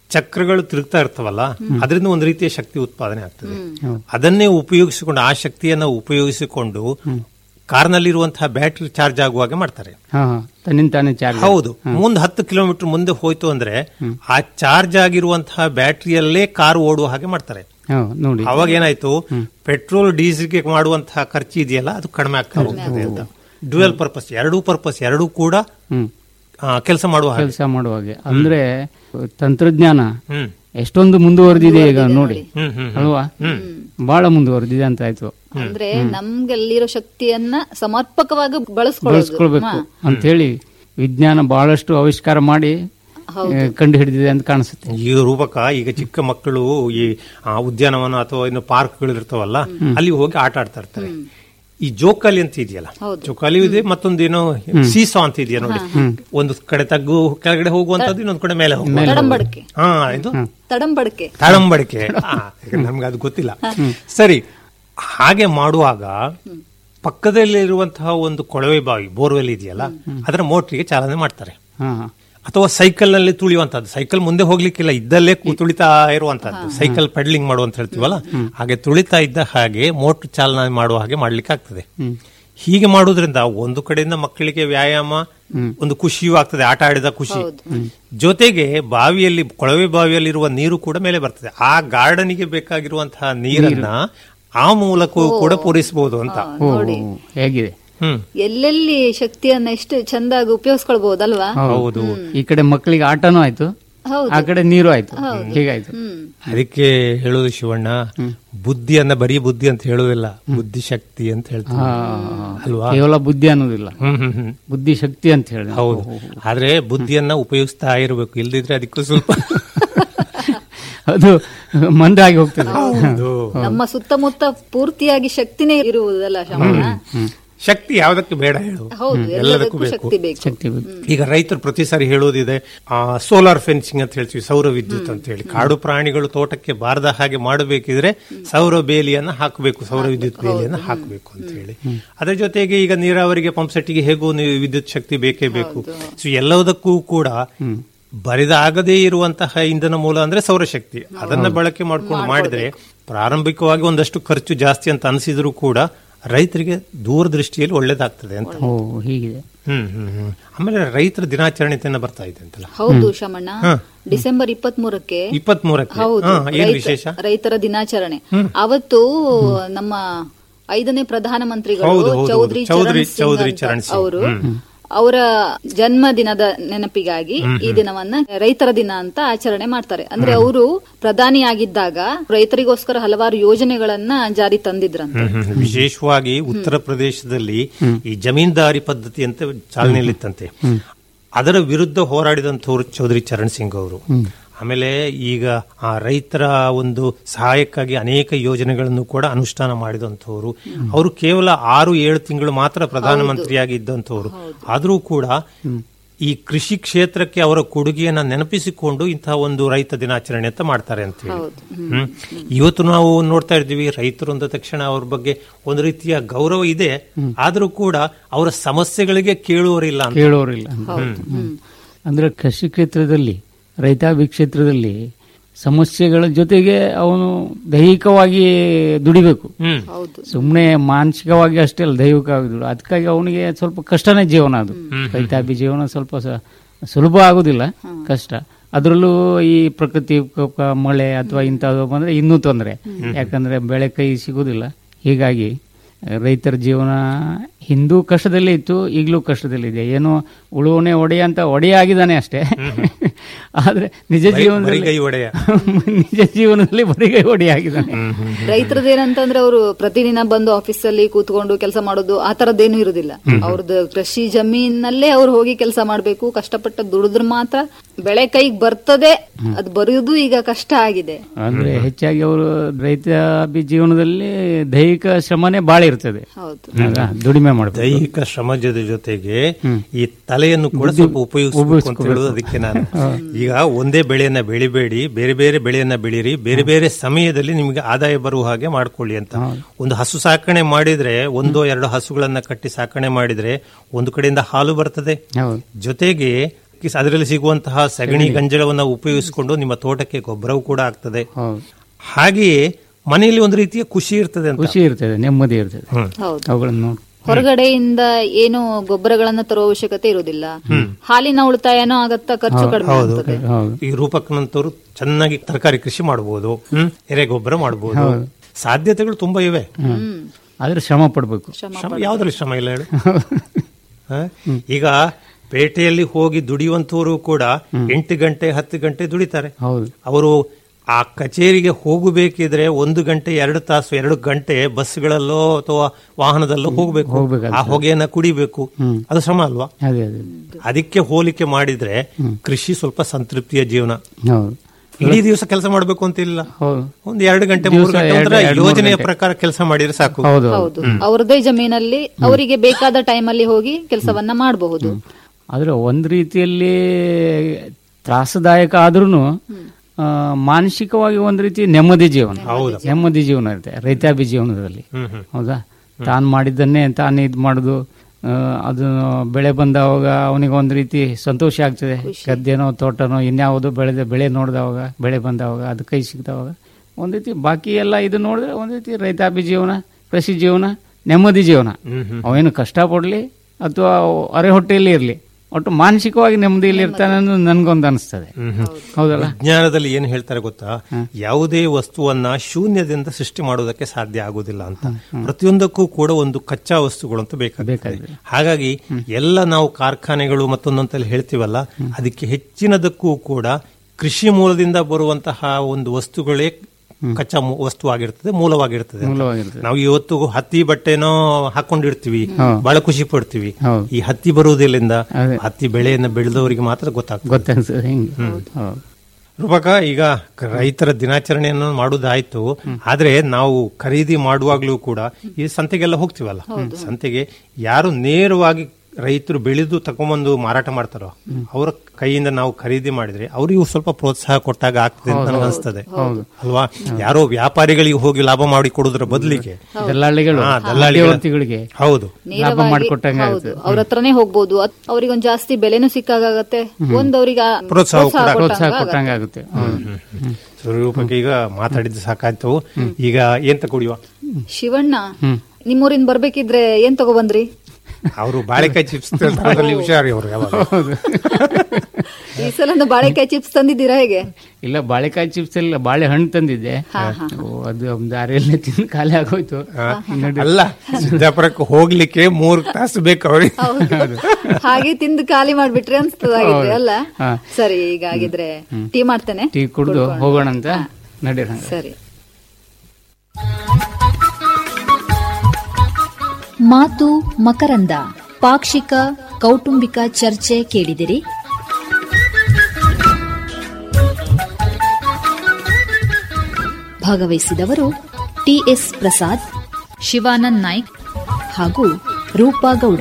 ಚಕ್ರಗಳು ತಿರುಗ್ತಾ ಇರ್ತವಲ್ಲ ಅದರಿಂದ ಒಂದು ರೀತಿಯ ಶಕ್ತಿ ಉತ್ಪಾದನೆ ಆಗ್ತದೆ ಅದನ್ನೇ ಉಪಯೋಗಿಸಿಕೊಂಡು ಆ ಶಕ್ತಿಯನ್ನ ಉಪಯೋಗಿಸಿಕೊಂಡು ಕಾರ್ನಲ್ಲಿರುವಂತಹ ಬ್ಯಾಟರಿ ಚಾರ್ಜ್ ಆಗುವಾಗ ಮಾಡ್ತಾರೆ ಹಾ ಹಾ ತನ್ನಿಂದ ತಾನೇ ಚಾರ್ಜ್ ಹೌದು ಮುಂದೆ ಹತ್ತು ಕಿಲೋಮೀಟರ್ ಮುಂದೆ ಹೋಯ್ತು ಅಂದ್ರೆ ಆ ಚಾರ್ಜ್ ಆಗಿರುವಂತಹ ಬ್ಯಾಟರಿಯಲ್ಲೇ ಕಾರು ಓಡುವ ಹಾಗೆ ಮಾಡ್ತಾರೆ ಹಾ ನೋಡಿ ಅವಾಗ ಏನಾಯ್ತು ಪೆಟ್ರೋಲ್ ಡೀಸೆಲ್ಗೆ ಮಾಡುವಂತಹ ಖರ್ಚು ಇದೆಯಲ್ಲ ಅದು ಕಡಿಮೆ ಆಗ್ತಾ ಹೋಗ್ತದೆ ಅಂತ ಡ್ಯುಯಲ್ ಪರ್ಪಸ್ ಎರಡೂ ಪರ್ಪಸ್ ಎರಡೂ ಕೂಡ ಹ್ಮ್ ಕೆಲಸ ಮಾಡುವ ಹಾಗೆ ಕೆಲಸ ಮಾಡುವಾಗೆ ಅಂದ್ರೆ ತಂತ್ರಜ್ಞಾನ ಹ್ಮ್ ಎಷ್ಟೊಂದು ಮುಂದುವರೆದಿದೆ ಈಗ ನೋಡಿ ಹ್ಮ್ ಹ್ಮ್ ಅಲ್ವಾ ಬಹಳ ಮುಂದುವರೆದಿದೆ ಅಂತ ಆಯ್ತು ಅಂದ್ರೆ ನಮ್ಗಲ್ಲಿರೋ ಶಕ್ತಿಯನ್ನ ಸಮರ್ಪಕವಾಗಿ ಬಳಸ್ಕೊಳ್ಳೋದು ಬಳಸ್ಕೊಳ್ಬೇಕು ಅಂತ ಹೇಳಿ ವಿಜ್ಞಾನ ಬಹಳಷ್ಟು ಆವಿಷ್ಕಾರ ಮಾಡಿ ಕಂಡು ಹಿಡಿದಿದೆ ಅಂತ ಕಾಣಿಸುತ್ತೆ ಈಗ ರೂಪಕ ಈಗ ಚಿಕ್ಕ ಮಕ್ಕಳು ಈ ಆ, ಉದ್ಯಾನವನ ಅಥವಾ ಇನ್ನು ಪಾರ್ಕ್ಗಳು ಇರ್ತಾವಲ್ಲ ಅಲ್ಲಿ ಹೋಗಿ ಆಟ ಆಡ್ತಾ ಇರ್ತಾರೆ ಈ ಜೋಕಾಲಿ ಅಂತ ಇದೆಯಲ್ಲ ಜೋಕಾಲಿ ಇದೆ ಮತ್ತೊಂದು ಏನೋ ಸೀಸಾ ಅಂತ ಇದೆಯಾ ನೋಡಿ ಒಂದು ಕಡೆ ತಗ್ಗು ಕೆಳಗಡೆ ಹೋಗುವಂತದ್ದು ಇನ್ನೊಂದು ಕಡೆ ಮೇಲೆ ಹೋಗುವಂತದ್ದು ತಡಂಬಡಕೆ ಹಾ ಇದು ತಡಂಬಡಕೆ ತಾಳಂಬಡಿಕೆ ನಮ್ಗೆ ಅದು ಗೊತ್ತಿಲ್ಲ ಸರಿ ಹಾಗೆ ಮಾಡುವಾಗ ಪಕ್ಕದಲ್ಲಿರುವಂತಹ ಒಂದು ಕೊಳವೆ ಬಾವಿ ಬೋರ್ವೆಲ್ ಇದೆಯಲ್ಲ ಅದರ ಮೋಟ್ರಿಗೆ ಚಾಲನೆ ಮಾಡ್ತಾರೆ ಹಾ ಹಾ ಅಥವಾ ಸೈಕಲ್ ನಲ್ಲಿ ತುಳಿಯುವಂತದ್ದು ಸೈಕಲ್ ಮುಂದೆ ಹೋಗ್ಲಿಕ್ಕಿಲ್ಲ ಇದ್ದಲ್ಲೇ ಕೂ- ತುಳಿತಾ ಇರುವಂತದ್ದು ಸೈಕಲ್ ಪೆಡ್ಲಿಂಗ್ ಮಾಡುವಂತ ಹೇಳ್ತೀವಲ್ಲ ಹಾಗೆ ತುಳಿತಾ ಇದ್ದ ಹಾಗೆ ಮೋಟರ್ ಚಾಲನೆ ಮಾಡುವ ಹಾಗೆ ಮಾಡ್ಲಿಕ್ಕೆ ಆಗ್ತದೆ ಹೀಗೆ ಮಾಡೋದ್ರಿಂದ ಒಂದು ಕಡೆಯಿಂದ ಮಕ್ಕಳಿಗೆ ವ್ಯಾಯಾಮ ಒಂದು ಖುಷಿಯೂ ಆಗ್ತದೆ ಆಟ ಆಡಿದ ಖುಷಿ ಜೊತೆಗೆ ಬಾವಿಯಲ್ಲಿ ಕೊಳವೆ ಬಾವಿಯಲ್ಲಿರುವ ನೀರು ಕೂಡ ಮೇಲೆ ಬರ್ತದೆ ಆ ಗಾರ್ಡನಿಗೆ ಬೇಕಾಗಿರುವಂತಹ ನೀರನ್ನ ಆ ಮೂಲಕವೂ ಕೂಡ ಪೂರೈಸಬಹುದು ಅಂತ ಓ ಹೇಗಿದೆ ಹ್ಮ್ ಎಲ್ಲೆಲ್ಲಿ ಶಕ್ತಿಯನ್ನ ಎಷ್ಟು ಚಂದಾಗಿ ಉಪಯೋಗಿಸ್ಕೊಳ್ಬಹುದಲ್ವಾ ಹೌದು ಈ ಕಡೆ ಮಕ್ಕಳಿಗೆ ಆಟನೂ ಆಯ್ತು ಹೌದು. ಆ ಕಡೆ ನೀರು ಆಯ್ತು ಹೀಗಾಯ್ತು ಹ್ಮ್ ಅದಕ್ಕೆ ಹೇಳೋದು ಶಿವಣ್ಣ ಬುದ್ಧಿಯನ್ನ ಬರೀ ಬುದ್ಧಿ ಅಂತ ಹೇಳೋದಿಲ್ಲ ಬುದ್ಧಿ ಶಕ್ತಿ ಅಂತ ಹೇಳ್ತೀವಿ ಆ, ಅಲ್ವಾ ಕೇವಲ ಬುದ್ಧಿ ಅನ್ನೋದಿಲ್ಲ ಹ್ಮ್ ಹ್ಮ್ ಹ್ಮ್ ಬುದ್ಧಿ ಶಕ್ತಿ ಅಂತ ಹೇಳಿ ಹೌದು ಆದ್ರೆ ಬುದ್ಧಿಯನ್ನ ಉಪಯೋಗಿಸ್ತಾ ಇರಬೇಕು ಇಲ್ದಿದ್ರೆ ಅದಕ್ಕೂ ಸ್ವಲ್ಪ ಅದು ಮಂದಾಗಿ ಹೋಗ್ತದೆ ಹೌದು. ನಮ್ಮ ಸುತ್ತಮುತ್ತ ಪೂರ್ತಿಯಾಗಿ ಶಕ್ತಿನೇ ಇರುವುದಲ್ಲ ಶಮನ ಶಕ್ತಿ ಯಾವ್ದಕ್ಕೆ ಬೇಡ ಹೇಳು ಹೌದು ಎಲ್ಲದಕ್ಕೂ ಎಲ್ಲದಕ್ಕೂ ಬೇಕು ಶಕ್ತಿ ಬೇಕು ಶಕ್ತಿ ಬೇಕು ಈಗ ರೈತರು ಪ್ರತಿ ಸಾರಿ ಹೇಳೋದಿದೆ ಸೋಲಾರ್ ಫೆನ್ಸಿಂಗ್ ಅಂತ ಹೇಳ್ತೀವಿ ಸೌರ ವಿದ್ಯುತ್ ಅಂತ ಹೇಳಿ ಕಾಡು ಪ್ರಾಣಿಗಳು ತೋಟಕ್ಕೆ ಬಾರದ ಹಾಗೆ ಮಾಡಬೇಕಿದ್ರೆ ಸೌರ ಬೇಲಿಯನ್ನ ಹಾಕಬೇಕು ಸೌರ ವಿದ್ಯುತ್ ಬೇಲಿಯನ್ನ ಹಾಕಬೇಕು ಅಂತ ಹೇಳಿ ಅದರ ಜೊತೆಗೆ ಈಗ ನೀರಾವರಿಗೆ ಪಂಪ್ ಸೆಟ್ಗೆ ಹೇಗೂ ನೀವು ವಿದ್ಯುತ್ ಶಕ್ತಿ ಬೇಕೇ ಬೇಕು ಸೊ ಎಲ್ಲದಕ್ಕೂ ಕೂಡ ಬರಿದಾಗದೇ ಇರುವಂತಹ ಇಂಧನ ಮೂಲ ಅಂದ್ರೆ ಸೌರಶಕ್ತಿ ಅದನ್ನ ಬಳಕೆ ಮಾಡ್ಕೊಂಡು ಮಾಡಿದ್ರೆ ಪ್ರಾರಂಭಿಕವಾಗಿ ಒಂದಷ್ಟು ಖರ್ಚು ಜಾಸ್ತಿ ಅಂತ ಅನಿಸಿದ್ರು ಕೂಡ ರೈತರಿಗೆ ದೂರದೃಷ್ಟಿಯಲ್ಲಿ ಒಳ್ಳೇದಾಗ್ತದೆ ಅಂತ ಓ ಹೀಗಿದೆ ಹ್ಮ್ ಹ್ಮ್ ಹ್ಮ್ ಆಮೇಲೆ ರೈತರ ದಿನಾಚರಣೆ ದಿನ ಬರ್ತಾ ಇದೆ ಅಂತಲ್ಲ ಹೌದು ಶಮಣ್ಣ ಡಿಸೆಂಬರ್ ಇಪ್ಪತ್ತ್ ಮೂರಕ್ಕೆ ಇಪ್ಪತ್ತ್ ಮೂರಕ್ಕೆ ಹೌದು ಹಾ, ಏನ್ ರೈತ- ವಿಶೇಷ ರೈತರ ದಿನಾಚರಣೆ ಅವತ್ತು ನಮ್ಮ ಐದನೇ ಪ್ರಧಾನಮಂತ್ರಿಗಳು ಹೌದು, ಹೌದು, ಚೌಧರಿ ಹೌದು. ಚೌಧರಿ- ಚರಣ್ ಸಿಂಗ್ ಚೌಧರಿ ಅಂತ ಚರಣ್ ಸಿಂಗ್. ಅವರು ಅವರ ಜನ್ಮ ದಿನದ ನೆನಪಿಗಾಗಿ ಈ ದಿನವನ್ನ ರೈತರ ದಿನ ಅಂತ ಆಚರಣೆ ಮಾಡ್ತಾರೆ ಅಂದ್ರೆ ಅವರು ಪ್ರಧಾನಿಯಾಗಿದ್ದಾಗ ರೈತರಿಗೋಸ್ಕರ ಹಲವಾರು ಯೋಜನೆಗಳನ್ನ ಜಾರಿ ತಂದಿದ್ರಂತೆ ಹ್ಮ್, ಹ್ಮ್. ವಿಶೇಷವಾಗಿ ಉತ್ತರ ಪ್ರದೇಶದಲ್ಲಿ ಈ ಜಮೀನ್ದಾರಿ ಪದ್ಧತಿ ಅಂತ ಚಾಲನೆಯಲ್ಲಿತ್ತಂತೆ ಅದರ ವಿರುದ್ಧ ಹೋರಾಡಿದಂಥವ್ರು ಚೌಧರಿ ಚರಣ್ ಸಿಂಗ್ ಅವರು ಆಮೇಲೆ ಈಗ ಆ ರೈತರ ಒಂದು ಸಹಾಯಕ್ಕಾಗಿ ಅನೇಕ ಯೋಜನೆಗಳನ್ನು ಕೂಡ ಅನುಷ್ಠಾನ ಮಾಡಿದಂಥವ್ರು ಅವರು ಕೇವಲ ಆರು ಏಳು ತಿಂಗಳು ಮಾತ್ರ ಪ್ರಧಾನಮಂತ್ರಿಯಾಗಿ ಇದ್ದಂಥವ್ರು ಆದರೂ ಕೂಡ ಈ ಕೃಷಿ ಕ್ಷೇತ್ರಕ್ಕೆ ಅವರ ಕೊಡುಗೆಯನ್ನ ನೆನಪಿಸಿಕೊಂಡು ಇಂತಹ ಒಂದು ರೈತ ದಿನಾಚರಣೆ ಅಂತ ಮಾಡ್ತಾರೆ ಅಂತ ಹೇಳಿ ಹ್ಮ್. ಇವತ್ತು ನಾವು ನೋಡ್ತಾ ಇದ್ದೀವಿ ರೈತರು ಅಂದ ತಕ್ಷಣ ಅವ್ರ ಬಗ್ಗೆ ಒಂದು ರೀತಿಯ ಗೌರವ ಇದೆ ಆದರೂ ಕೂಡ ಅವರ ಸಮಸ್ಯೆಗಳಿಗೆ ಕೇಳುವರಿಲ್ಲ ಅಂತ ಕೇಳೋರಿಲ್ಲ ಹ್ಮ್. ಅಂದ್ರೆ ಕೃಷಿ ಕ್ಷೇತ್ರದಲ್ಲಿ ರೈತಾಪಿ ಕ್ಷೇತ್ರದಲ್ಲಿ ಸಮಸ್ಯೆಗಳ ಜೊತೆಗೆ ಅವನು ದೈಹಿಕವಾಗಿ ದುಡಿಬೇಕು ಹ್ಮ್ ಹೌದು ಸುಮ್ಮನೆ ಮಾನಸಿಕವಾಗಿ ಅಷ್ಟೇ ಅಲ್ಲ ದೈಹಿಕವಾಗಿ ದುಡಿ ಅದಕ್ಕಾಗಿ ಅವನಿಗೆ ಸ್ವಲ್ಪ ಕಷ್ಟನೇ ಜೀವನ ಅದು ರೈತಾಪಿ ಜೀವನ ಸ್ವಲ್ಪ ಸ- ಸುಲಭ ಆಗುದಿಲ್ಲ ಕಷ್ಟ ಅದರಲ್ಲೂ ಈ ಪ್ರಕೃತಿ ವಿಕೋಪ, ಮಳೆ ಅಥವಾ ಇಂಥದ್ದು ಬಂದ್ರೆ ಇನ್ನೂ ತೊಂದರೆ ಯಾಕಂದ್ರೆ ಬೆಳೆ ಕೈ ಸಿಗುದಿಲ್ಲ ಹೀಗಾಗಿ ರೈತರ ಜೀವನ ಹಿಂದೂ ಕಷ್ಟದಲ್ಲೇ ಇತ್ತು ಈಗಲೂ ಕಷ್ಟದಲ್ಲಿದೆ ಏನೋ ಉಳುವನೆ ಒಡೆಯ ಅಂತ ಒಡೆಯ ಆಗಿದ್ದಾನೆ ಅಷ್ಟೇ ಆದ್ರೆ ನಿಜ ಜೀವನದಲ್ಲಿ ಬರಿಗೈ ಒಡೆಯ ನಿಜ ಜೀವನದಲ್ಲಿ ಬರಿಗೈ ಒಡೆಯ ಆಗಿದ್ದಾನೆ ರೈತರದೇನಂತಂದ್ರೆ ಅವರು ಪ್ರತಿದಿನ ಬಂದು ಆಫೀಸ್ ಅಲ್ಲಿ ಕೂತ್ಕೊಂಡು ಕೆಲಸ ಮಾಡೋದು ಆ ತರದ್ದೇನು ಇರುದಿಲ್ಲ ಅವ್ರದ್ದು ಕೃಷಿ ಜಮೀನಲ್ಲೇ ಅವ್ರು ಹೋಗಿ ಕೆಲಸ ಮಾಡ್ಬೇಕು ಕಷ್ಟಪಟ್ಟು ದುಡಿದ್ರೆ ಮಾತ್ರ ಬೆಳೆ ಕೈಗೆ ಬರ್ತದೆ ಅದು ಬರೆಯುವುದು ಈಗ ಕಷ್ಟ ಆಗಿದೆ ಅಂದ್ರೆ ಹೆಚ್ಚಾಗಿ ಅವರು ರೈತಾಪಿ ಜೀವನದಲ್ಲಿ ದೈಹಿಕ ಶ್ರಮನೇ ಬಾಳ ಇರ್ತದೆ ಹೌದು ಆಗ ದುಡಿಮೆ ಮಾಡಬೇಕು ದೈಹಿಕ ಶ್ರಮದ ಜೊತೆಗೆ ಈ ತಲೆಯನ್ನು ಕೂಡ ಸ್ವಲ್ಪ ಉಪಯೋಗಿಸಬೇಕು ಅಂತ ಹೇಳುದು ಅದಕ್ಕೆ ನಾನು ಈಗ ಒಂದೇ ಬೆಳೆಯನ್ನ ಬೆಳಿಬೇಡಿ ಬೇರೆ ಬೇರೆ ಬೆಳೆಯನ್ನ ಬೆಳೀರಿ ಬೇರೆ ಬೇರೆ ಸಮಯದಲ್ಲಿ ನಿಮಗೆ ಆದಾಯ ಬರುವ ಹಾಗೆ ಮಾಡ್ಕೊಳ್ಳಿ ಅಂತ ಒಂದು ಹಸು ಸಾಕಣೆ ಮಾಡಿದ್ರೆ ಒಂದೋ ಎರಡು ಹಸುಗಳನ್ನ ಕಟ್ಟಿ ಸಾಕಣೆ ಮಾಡಿದ್ರೆ ಒಂದು ಕಡೆಯಿಂದ ಹಾಲು ಬರ್ತದೆ ಹೌದು ಜೊತೆಗೆ ಕಿಸ್- ಅದರಲ್ಲಿ ಸಿಗುವಂತಹ ಸಗಣಿ ಗಂಜಲವನ್ನು ಉಪಯೋಗಿಸಿಕೊಂಡು ನಿಮ್ಮ ತೋಟಕ್ಕೆ ಗೊಬ್ಬರವೂ ಕೂಡ ಆಗ್ತದೆ ಹೌದು ಹಾಗೆಯೇ ಮನೆಯಲ್ಲಿ ಒಂದು ರೀತಿಯ ಖುಷಿ ಇರ್ತದೆ ಅಂತ ಖುಷಿ ಇರ್ತದೆ ನೆಮ್ಮದಿ ಇರ್ತದೆ ಹೌದು ಅವುಗಳನ್ನು ನೋಡಿ ಹೊರಗಡೆಯಿಂದ ಏನು ಗೊಬ್ಬರಗಳನ್ನ ತರುವ ಅವಶ್ಯಕತೆ ಇರುವುದಿಲ್ಲ ಹಾಲಿನ ಉಳಿತಾಯನೂ ಆಗತ್ತ ಖರ್ಚು ಕಡಿಮೆ ಆಗ್ತದೆ ಹೌದು ಈ ರೂಪಕ್ಕನಂತವರು ಚೆನ್ನಾಗಿ ತರಕಾರಿ ಕೃಷಿ ಮಾಡಬಹುದು ಎರೆ ಗೊಬ್ಬರ ಮಾಡಬಹುದು ಸಾಧ್ಯತೆಗಳು ತುಂಬಾ ಇವೆ ಹ್ಮ್ ಆದ್ರೆ ಶ್ರಮ ಪಡ್ಬೇಕು ಶ್ರಮ ಯಾವ್ದ್ರಲ್ಲಿ ಶ್ರಮ ಇಲ್ಲ ಹೇಳಿ ಹ? ಈಗ ಪೇಟೆಯಲ್ಲಿ ಹೋಗಿ ದುಡಿಯುವಂತವರು ಕೂಡ ಎಂಟು ಗಂಟೆ ಹತ್ತು ಗಂಟೆ ದುಡಿತಾರೆ ಹೌದು ಅವರು ಆ ಕಚೇರಿಗೆ ಹೋಗಬೇಕಿದ್ರೆ ಒಂದು ಗಂಟೆ ಎರಡು ತಾಸು ಎರಡು ಗಂಟೆ ಬಸ್ಗಳಲ್ಲೋ ಅಥವಾ ವಾಹನದಲ್ಲೋ ಹೋಗ್ಬೇಕು ಹೋಗ್ಬೇಕಾಗ್ತದೆ. ಆ ಹೊಗೆಯನ್ನ ಕುಡಿಬೇಕು ಅದು ಶ್ರಮ ಅಲ್ವಾ ಅದೇ ಅದೇ ಅದಕ್ಕೆ ಹೋಲಿಕೆ ಮಾಡಿದ್ರೆ ಕೃಷಿ ಸ್ವಲ್ಪ ಸಂತೃಪ್ತಿಯ ಜೀವನ ಹೌದು ಇಡೀ ದಿವಸ ಕೆಲಸ ಮಾಡಬೇಕು ಅಂತ ಇಲ್ಲ ಹೌದು ಒಂದು ಎರಡು ಗಂಟೆ ದಿವ್ಸ ಮೂರು ಗಂಟೆ ಎರಡು- ಒಂಥರ ಎರಡು ಮೂರು ಯೋಜನೆಯ ಗಂಟೆ. ಪ್ರಕಾರ ಕೆಲಸ ಮಾಡಿದ್ರೆ ಸಾಕು ಹೌದು ಹೌದು ಹೌದು ಅವ್ರದೇ ಜಮೀನಲ್ಲಿ ಅವರಿಗೆ ಬೇಕಾದ ಟೈಮಲ್ಲಿ ಹೋಗಿ ಕೆಲಸವನ್ನ ಮಾಡಬಹುದು ಆದ್ರೆ ಒಂದ್ ರೀತಿಯಲ್ಲಿ ತ್ರಾಸದಾಯಕ ಆದ್ರೂ ಮಾನಸಿಕವಾಗಿ ಒಂದ್ ರೀತಿ ನೆಮ್ಮದಿ ಜೀವನ ನೆಮ್ಮದಿ ಜೀವನ ಇರುತ್ತೆ ರೈತಾಪಿ ಜೀವನದಲ್ಲಿ ಹೌದಾ ತಾನು ಮಾಡಿದ್ದನ್ನೇ ತಾನು ಇದು ಮಾಡುದು ಆ, ಅದು ಬೆಳೆ ಬಂದವಾಗ ಅವನಿಗೆ ಒಂದ್ ರೀತಿ ಸಂತೋಷ ಆಗ್ತದೆ ಗದ್ದೆನೋ ತೋಟನೋ ಇನ್ಯಾವುದೋ ಬೆಳೆದ ಬೆಳೆ ನೋಡಿದವಾಗ ಬೆಳೆ ಬಂದವಾಗ ಅದು ಕೈ ಸಿಗ್ದವಾಗ ಒಂದ್ ರೀತಿ ಬಾಕಿ ಎಲ್ಲ ಇದು ನೋಡಿದ್ರೆ ಒಂದ್ ರೀತಿ ರೈತಾಪಿ ಜೀವನ ಕೃಷಿ ಜೀವನ ನೆಮ್ಮದಿ ಜೀವನ ಅವೇನು ಕಷ್ಟ ಪಡ್ಲಿ ಅಥವಾ ಅರೆ ಹೊಟ್ಟೆಯಲ್ಲಿ ಇರ್ಲಿ ಒಟ್ಟು ಮಾನಸಿಕವಾಗಿ ನೆಮ್ಮದಿಯಲ್ಲಿ ಇರ್ತಾನೆ ಅನ್ನೋದು ನನ್ಗೊಂದು ಅನಿಸ್ತದೆ ಹೌದಲ್ಲ ವಿಜ್ಞಾನದಲ್ಲಿ ಏನು ಹೇಳ್ತಾರೆ ಗೊತ್ತಾ ಯಾವುದೇ ವಸ್ತುವನ್ನ ಶೂನ್ಯದಿಂದ ಸೃಷ್ಟಿ ಮಾಡುವುದಕ್ಕೆ ಸಾಧ್ಯ ಆಗುದಿಲ್ಲ ಅಂತ ಪ್ರತಿಯೊಂದಕ್ಕೂ ಕೂಡ ಒಂದು ಕಚ್ಚಾ ವಸ್ತುಗಳು ಅಂತ ಬೇಕಾಗ್ತದೆ ಹಾಗಾಗಿ ಎಲ್ಲ ನಾವು ಕಾರ್ಖಾನೆಗಳು ಮತ್ತೊಂದಂತಲ್ಲಿ ಹೇಳ್ತೀವಲ್ಲ ಅದಕ್ಕೆ ಹೆಚ್ಚಿನದಕ್ಕೂ ಕೂಡ ಕೃಷಿ ಮೂಲದಿಂದ ಬರುವಂತಹ ಒಂದು ವಸ್ತುಗಳೇ ಕಚ್ಚಾ ಮೂ- ವಸ್ತುವಾಗಿರ್ತದೆ ಮೂಲವಾಗಿರ್ತದೆ ಅಂತ. ಮೂಲವಾಗಿರ್ತದೆ. ನಾವು ಇವತ್ತು ಹತ್ತಿ ಬಟ್ಟೆನೋ ಹಾಕೊಂಡಿರ್ತೀವಿ ಬಹಳ ಖುಷಿ ಪಡ್ತೀವಿ ಹೌದು. ಈ ಹತ್ತಿ ಬರುವುದಿಲ್ಲಿಂದ ಅದೇ. ಹತ್ತಿ ಬೆಳೆಯನ್ನ ಬೆಳೆದವರಿಗೆ ಮಾತ್ರ ಗೊತ್ತಾಗ್ತದೆ ಗೊತ್ತಾಗ್ತದೆ ಹಿಂಗೆ ಹೌದು ರೂಪಕ ಈಗ ಕ- ರೈತರ ದಿನಾಚರಣೆಯನ್ನು ಮಾಡುವುದಾಯ್ತು ಆದ್ರೆ ನಾವು ಖರೀದಿ ಮಾಡುವಾಗ್ಲೂ ಕೂಡ ಈ ಸಂತೆಗೆಲ್ಲ ಹೋಗ್ತೀವಲ್ಲ ಸಂತೆಗೆ ಯಾರು ನೇರವಾಗಿ ರೈತರು ಬೆಳೆದು ತಗೊಂಬಂದು ಮಾರಾಟ ಮಾಡ್ತಾರೋ ಅವರ ಕೈಯಿಂದ ನಾವು ಖರೀದಿ ಮಾಡಿದ್ರೆ ಅವರಿಗೂ ಸ್ವಲ್ಪ ಪ್ರೋತ್ಸಾಹ ಕೊಟ್ಟಾಗ ಆಗ್ತದೆ ಅಂತ ನನಗೆ ಅನಿಸ್ತದೆ ಅಲ್ವಾ ಯಾರೋ ವ್ಯಾಪಾರಿಗಳಿಗೆ ಹೋಗಿ ಲಾಭ ಮಾಡಿ ಕೊಡೋದ್ರ ಬದಲಿಗೆ ದಲ್ಲಾಳಿಗಳು ಹಾ, ದಲ್ಲಾಳಿಗಳ- ಮಧ್ಯವರ್ತಿಗಳಿಗೆ ಹೌದು ಲಾಭ ನೇರವಾಗಿ ಮಾಡಿಕೊಟ್ಟಂಗೆ ಹೌದು ಆಗುತ್ತೆ ಅವ್ರ ಹತ್ರನೇ ಹೋಗ್ಬೋದು ಅತ್- ಅವ್ರಿಗೊಂದ್ ಜಾಸ್ತಿ ಬೆಲೆನೂ ಸಿಕ್ಕಾಗತ್ತೆ ಒಂದ್ ಅವ್ರಿಗೆ ಆ ಪ್ರೋತ್ಸಾಹ ಕೂಡ ಪ್ರೋತ್ಸಾಹ ಕೊಟ್ಟಂಗ ಕೊಟ್ಟಂಗೆ ಆಗುತ್ತೆ ಹೌದು. ಸ್ವರೂಪಕ್ಕೆ ಈಗ ಮಾತಾಡಿದ್ದು ಸಾಕಾಯ್ತು ಈಗ ಏನ್ ತಗೊಡಿವ ಶಿವಣ್ಣ ನಿಮ್ಮೂರಿನ್ ಬರ್ಬೇಕಿದ್ರೆ ಏನ್ ತಗೊಬಂದ್ರಿ ಅವರು ಬಾಳೆಕಾಯಿ ಚಿಪ್ಸ್ ಅದರಲ್ಲಿ ಹುಷಾರಿ ಅವರು ಯಾವಾಗ ಈ ಸಲ ಬಾಳೆಕಾಯಿ ಚಿಪ್ಸ್ ತಂದಿದ್ದೀರಾ ಹೇಗೆ ಇಲ್ಲ ಬಾಳೆಕಾಯಿ ಚಿಪ್ಸ್ ಎಲ್ಲ ಬಾಳೆಹಣ್ಣು ತಂದಿದ್ದೆ ಓ, ಅದು ದಾರಿಯಲ್ಲೇ ತಿಂದು ಖಾಲಿ ಆಗೋಯ್ತು ನೋಡಿ, ಅಲ್ಲ ಸಿದ್ದಾಪುರಕ್ಕೆ ಹೋಗ್ಲಿಕ್ಕೆ ಮೂರ್ ತಾಸು ಬೇಕು ಅವ್ರಿಗೆ ಹೌದು. ಹಾಗೆ ತಿಂದು ಖಾಲಿ ಮಾಡ್ಬಿಟ್ರೆ ಅನ್ಸ್ತದಾಗಿದ್ರೆ ಅಲ್ಲ ಹಾ. ಸರಿ ಈಗ ಆಗಿದ್ರೆ ಟೀ ಮಾಡ್ತೇನೆ ಟೀ ಕುಡ್ದು ಹೋಗೋಣ ಅಂತ ನಡೀರ ಸರಿ ಮಾತು ಮಕರಂದ ಪಾಕ್ಷಿಕ ಕೌಟುಂಬಿಕ ಚರ್ಚೆ ಕೇಳಿದಿರಿ ಭಾಗವಹಿಸಿದವರು ಟಿಎಸ್ ಪ್ರಸಾದ್ ಶಿವಾನಂದ್ ನಾಯ್ಕ್ ಹಾಗೂ ರೂಪಾ ಗೌಡ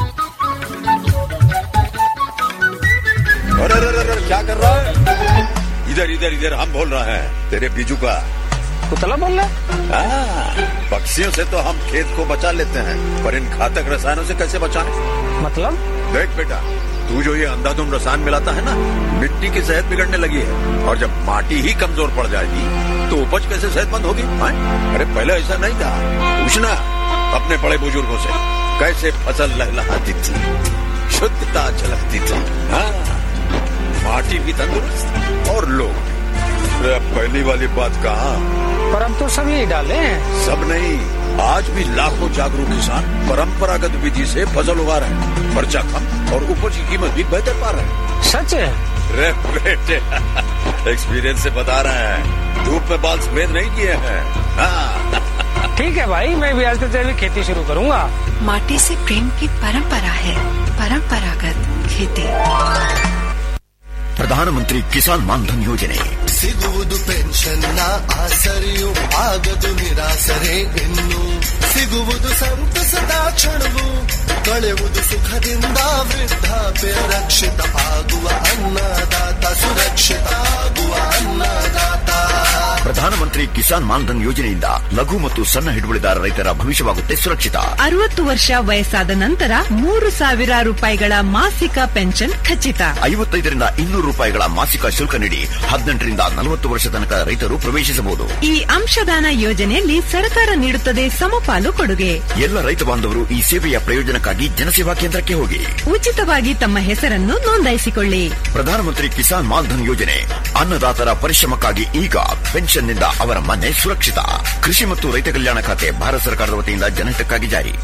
अरे अरे अरे क्या कर रहा है इधर इधर इधर हम बोल रहे हैं तेरे बीजू का कुतला बोल रहा हाँ, पक्षियों से तो हम खेत को बचा लेते हैं पर इन घातक रसायनों से कैसे बचाएं? मतलब देख बेटा तू जो ये अंधाधुंध रसायन मिलाता है ना मिट्टी की सेहत बिगड़ने लगी है और जब माटी ही कमजोर पड़ जाएगी तो उपज कैसे सेहतमंद होगी हाँ? अरे पहले ऐसा नहीं था पूछना अपने बड़े बुजुर्गों से कैसे फसल लहलहाती थी शुद्धता झलकती थी हाँ माटी भी तंदुरुस्त और लोग भी। अरे पहली वाली बात कहा पर अब तो सब यही डाले हैं सब नहीं आज भी लाखों जागरूक किसान परंपरागत विधि से फसल उगा रहे हैं खर्चा कम और उपज की कीमत भी बेहतर पा रहे हैं सच है रे बेटे एक्सपीरियंस से बता रहे हैं धूप में बाल सफेद नहीं किए हैं हाँ, ठीक है भाई मैं भी आज से तेरी खेती शुरू करूंगा माटी से प्रेम की परंपरा है परंपरागत खेती ಪ್ರಧಾನಮಂತ್ರಿ ಕಿಸಾನ್ ಮಾನ್ಧನ್ ಯೋಜನೆ ಸಿಗುವುದು ಪೆನ್ಷನ್ನ ಆಸರೆಯು ಆಗದು ನಿರಾಸರೆ ಇನ್ನು ಸಿಗುವುದು ಸಂತಸದ ಕ್ಷಣವು ಕಳೆಯುವುದು ಸುಖದಿಂದ ವೃದ್ಧಾಪ್ಯ ರಕ್ಷಿತ ಆಗುವ ಅನ್ನದಾತ ಸುರಕ್ಷಿತ ಆಗುವ ಅನ್ನದಾತ ಪ್ರಧಾನಮಂತ್ರಿ ಕಿಸಾನ್ ಮಾನ್ಧನ್ ಯೋಜನೆಯಿಂದ ಲಘು ಮತ್ತು ಸಣ್ಣ ಹಿಡುವಳಿದಾರ ರೈತರ ಭವಿಷ್ಯವಾಗುತ್ತೆ ಸುರಕ್ಷಿತ ಅರವತ್ತು ವರ್ಷ ವಯಸ್ಸಾದ ನಂತರ ಮೂರು ಸಾವಿರ ರೂಪಾಯಿಗಳ ಮಾಸಿಕ ಪೆನ್ಷನ್ ಖಚಿತ ಐವತ್ತೈದರಿಂದ ಇನ್ನೂರು ರೂಪಾಯಿಗಳ ಮಾಸಿಕ ಶುಲ್ಕ ನೀಡಿ ಹದಿನೆಂಟರಿಂದ ನಲವತ್ತು ವರ್ಷ ತನಕ ರೈತರು ಪ್ರವೇಶಿಸಬಹುದು ಈ ಅಂಶದಾನ ಯೋಜನೆಯಲ್ಲಿ ಸರ್ಕಾರ ನೀಡುತ್ತದೆ ಸಮಪಾಲು ಕೊಡುಗೆ ಎಲ್ಲ ರೈತ ಬಾಂಧವರು ಈ ಸೇವೆಯ ಪ್ರಯೋಜನಕ್ಕಾಗಿ ಜನಸೇವಾ ಕೇಂದ್ರಕ್ಕೆ ಹೋಗಿ ಉಚಿತವಾಗಿ ತಮ್ಮ ಹೆಸರನ್ನು ನೋಂದಾಯಿಸಿಕೊಳ್ಳಿ ಪ್ರಧಾನಮಂತ್ರಿ ಕಿಸಾನ್ ಮಾನ್ಧನ್ ಯೋಜನೆ ಅನ್ನದಾತರ ಪರಿಶ್ರಮಕ್ಕಾಗಿ ಈಗ ಪೆನ್ಷನ್ನಿಂದ ಅವರ ಮನೆ ಸುರಕ್ಷಿತ ಕೃಷಿ ಮತ್ತು ರೈತ ಕಲ್ಯಾಣ ಖಾತೆ ಭಾರತ ಸರ್ಕಾರದ ವತಿಯಿಂದ ಜನಹಿತಕ್ಕಾಗಿ ಜಾರಿ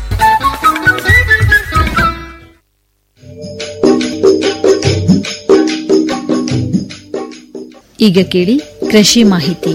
ಈಗ ಕೇಳಿ ಕೃಷಿ ಮಾಹಿತಿ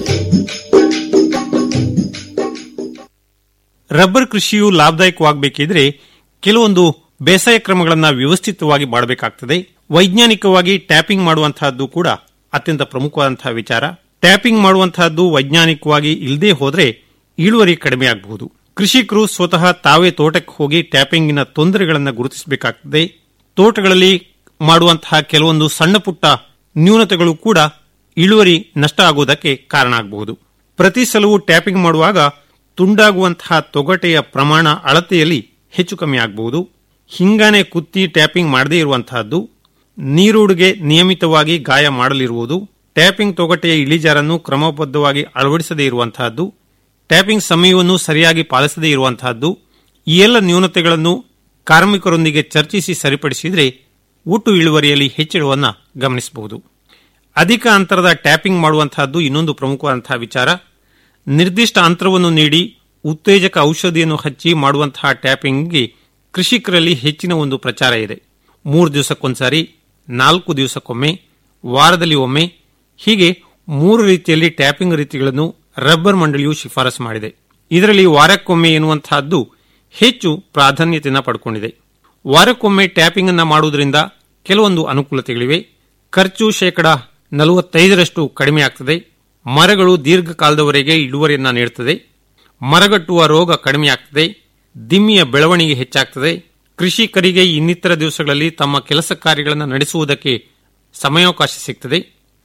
ರಬ್ಬರ್ ಕೃಷಿಯು ಲಾಭದಾಯಕವಾಗಬೇಕಿದ್ರೆ ಕೆಲವೊಂದು ಬೇಸಾಯ ಕ್ರಮಗಳನ್ನು ವ್ಯವಸ್ಥಿತವಾಗಿ ಮಾಡಬೇಕಾಗ್ತದೆ ವೈಜ್ಞಾನಿಕವಾಗಿ ಟ್ಯಾಪಿಂಗ್ ಮಾಡುವಂತಹದ್ದು ಕೂಡ ಅತ್ಯಂತ ಪ್ರಮುಖವಾದಂತಹ ವಿಚಾರ ಟ್ಯಾಪಿಂಗ್ ಮಾಡುವಂತಹದ್ದು ವೈಜ್ಞಾನಿಕವಾಗಿ ಇಲ್ಲದೆ ಹೋದ್ರೆ ಇಳುವರಿ ಕಡಿಮೆ ಆಗಬಹುದು ಕೃಷಿಕರು ಸ್ವತಃ ತಾವೇ ತೋಟಕ್ಕೆ ಹೋಗಿ ಟ್ಯಾಪಿಂಗಿನ ತೊಂದರೆಗಳನ್ನು ಗುರುತಿಸಬೇಕಾಗ್ತದೆ ತೋಟಗಳಲ್ಲಿ ಮಾಡುವಂತಹ ಕೆಲವೊಂದು ಸಣ್ಣ ಪುಟ್ಟ ನ್ಯೂನತೆಗಳು ಕೂಡ ಇಳುವರಿ ನಷ್ಟ ಆಗುವುದಕ್ಕೆ ಕಾರಣ ಆಗಬಹುದು ಪ್ರತಿ ಸಲವೂ ಟ್ಯಾಪಿಂಗ್ ಮಾಡುವಾಗ ತುಂಡಾಗುವಂತಹ ತೊಗಟೆಯ ಪ್ರಮಾಣ ಅಳತೆಯಲ್ಲಿ ಹೆಚ್ಚು ಕಮ್ಮಿ ಆಗಬಹುದು ಹಿಂಗಾನೆ ಕುತ್ತಿ ಟ್ಯಾಪಿಂಗ್ ಮಾಡದೇ ಇರುವಂತಹದ್ದು ನೀರುಡುಗೆ ನಿಯಮಿತವಾಗಿ ಗಾಯ ಮಾಡಲಿರುವುದು ಟ್ಯಾಪಿಂಗ್ ತೊಗಟೆಯ ಇಳಿಜಾರನ್ನು ಕ್ರಮಬದ್ಧವಾಗಿ ಅಳವಡಿಸದೇ ಇರುವಂತಹದ್ದು ಟ್ಯಾಪಿಂಗ್ ಸಮಯವನ್ನು ಸರಿಯಾಗಿ ಪಾಲಿಸದೇ ಇರುವಂತಹದ್ದು ಈ ಎಲ್ಲ ನ್ಯೂನತೆಗಳನ್ನು ಕಾರ್ಮಿಕರೊಂದಿಗೆ ಚರ್ಚಿಸಿ ಸರಿಪಡಿಸಿದರೆ ಒಟ್ಟು ಇಳುವರಿಯಲ್ಲಿ ಹೆಚ್ಚಳವನ್ನು ಗಮನಿಸಬಹುದು ಅಧಿಕ ಅಂತರದ ಟ್ಯಾಪಿಂಗ್ ಮಾಡುವಂತಹದ್ದು ಇನ್ನೊಂದು ಪ್ರಮುಖವಾದಂತಹ ವಿಚಾರ ನಿರ್ದಿಷ್ಟ ಅಂತರವನ್ನು ನೀಡಿ ಉತ್ತೇಜಕ ಔಷಧಿಯನ್ನು ಹಚ್ಚಿ ಮಾಡುವಂತಹ ಟ್ಯಾಪಿಂಗ್ಗೆ ಕೃಷಿಕರಲ್ಲಿ ಹೆಚ್ಚಿನ ಒಂದು ಪ್ರಚಾರ ಇದೆ ಮೂರು ದಿವಸಕ್ಕೊಂದ್ಸಾರಿ ನಾಲ್ಕು ದಿವಸಕ್ಕೊಮ್ಮೆ ವಾರದಲ್ಲಿ ಒಮ್ಮೆ ಹೀಗೆ ಮೂರು ರೀತಿಯಲ್ಲಿ ಟ್ಯಾಪಿಂಗ್ ರೀತಿಗಳನ್ನು ರಬ್ಬರ್ ಮಂಡಳಿಯು ಶಿಫಾರಸು ಮಾಡಿದೆ ಇದರಲ್ಲಿ ವಾರಕ್ಕೊಮ್ಮೆ ಎನ್ನುವಂತಹದ್ದು ಹೆಚ್ಚು ಪ್ರಾಧಾನ್ಯತೆಯನ್ನು ಪಡ್ಕೊಂಡಿದೆ ವಾರಕ್ಕೊಮ್ಮೆ ಟ್ಯಾಪಿಂಗ್ ಅನ್ನು ಮಾಡುವುದರಿಂದ ಕೆಲವೊಂದು ಅನುಕೂಲತೆಗಳಿವೆ ಖರ್ಚು ಶೇಕಡ ನಲವತ್ತೈದರಷ್ಟು ಕಡಿಮೆ ಆಗ್ತದೆ ಮರಗಳು ದೀರ್ಘಕಾಲದವರೆಗೆ ಇಳುವರಿಯನ್ನ ನೀಡುತ್ತದೆ ಮರಗಟ್ಟುವ ರೋಗ ಕಡಿಮೆಯಾಗ್ತದೆ ದಿಮ್ಮಿಯ ಬೆಳವಣಿಗೆ ಹೆಚ್ಚಾಗ್ತದೆ ಕೃಷಿಕರಿಗೆ ಇನ್ನಿತರ ದಿವಸಗಳಲ್ಲಿ ತಮ್ಮ ಕೆಲಸ ಕಾರ್ಯಗಳನ್ನು ನಡೆಸುವುದಕ್ಕೆ ಸಮಯಾವಕಾಶ ಸಿಗ್ತದೆ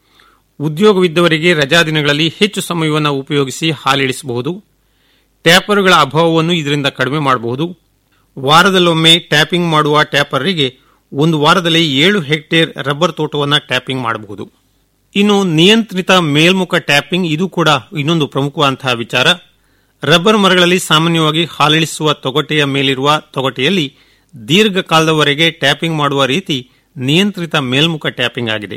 ಉದ್ಯೋಗವಿದ್ದವರಿಗೆ ರಜಾ ದಿನಗಳಲ್ಲಿ ಹೆಚ್ಚು ಸಮಯವನ್ನು ಉಪಯೋಗಿಸಿ ಹಾಲಿಳಿಸಬಹುದು ಟ್ಯಾಪರ್ಗಳ ಅಭಾವವನ್ನು ಇದರಿಂದ ಕಡಿಮೆ ಮಾಡಬಹುದು ವಾರದಲ್ಲೊಮ್ಮೆ ಟ್ಯಾಪಿಂಗ್ ಮಾಡುವ ಟ್ಯಾಪರ್ರಿಗೆ ಒಂದು ವಾರದಲ್ಲಿ ಏಳು ಹೆಕ್ಟೇರ್ ರಬ್ಬರ್ ತೋಟವನ್ನು ಟ್ಯಾಪಿಂಗ್ ಮಾಡಬಹುದು ಇನ್ನು ನಿಯಂತ್ರಿತ ಮೇಲ್ಮುಖ ಟ್ಯಾಪಿಂಗ್ ಇದು ಕೂಡ ಇನ್ನೊಂದು ಪ್ರಮುಖವಾದಂತಹ ವಿಚಾರ ರಬ್ಬರ್ ಮರಗಳಲ್ಲಿ ಸಾಮಾನ್ಯವಾಗಿ ಹಾಲಿಳಿಸುವ ತೊಗಟೆಯ ಮೇಲಿರುವ ತೊಗಟೆಯಲ್ಲಿ ದೀರ್ಘಕಾಲದವರೆಗೆ ಟ್ಯಾಪಿಂಗ್ ಮಾಡುವ ರೀತಿ ನಿಯಂತ್ರಿತ ಮೇಲ್ಮುಖ ಟ್ಯಾಪಿಂಗ್ ಆಗಿದೆ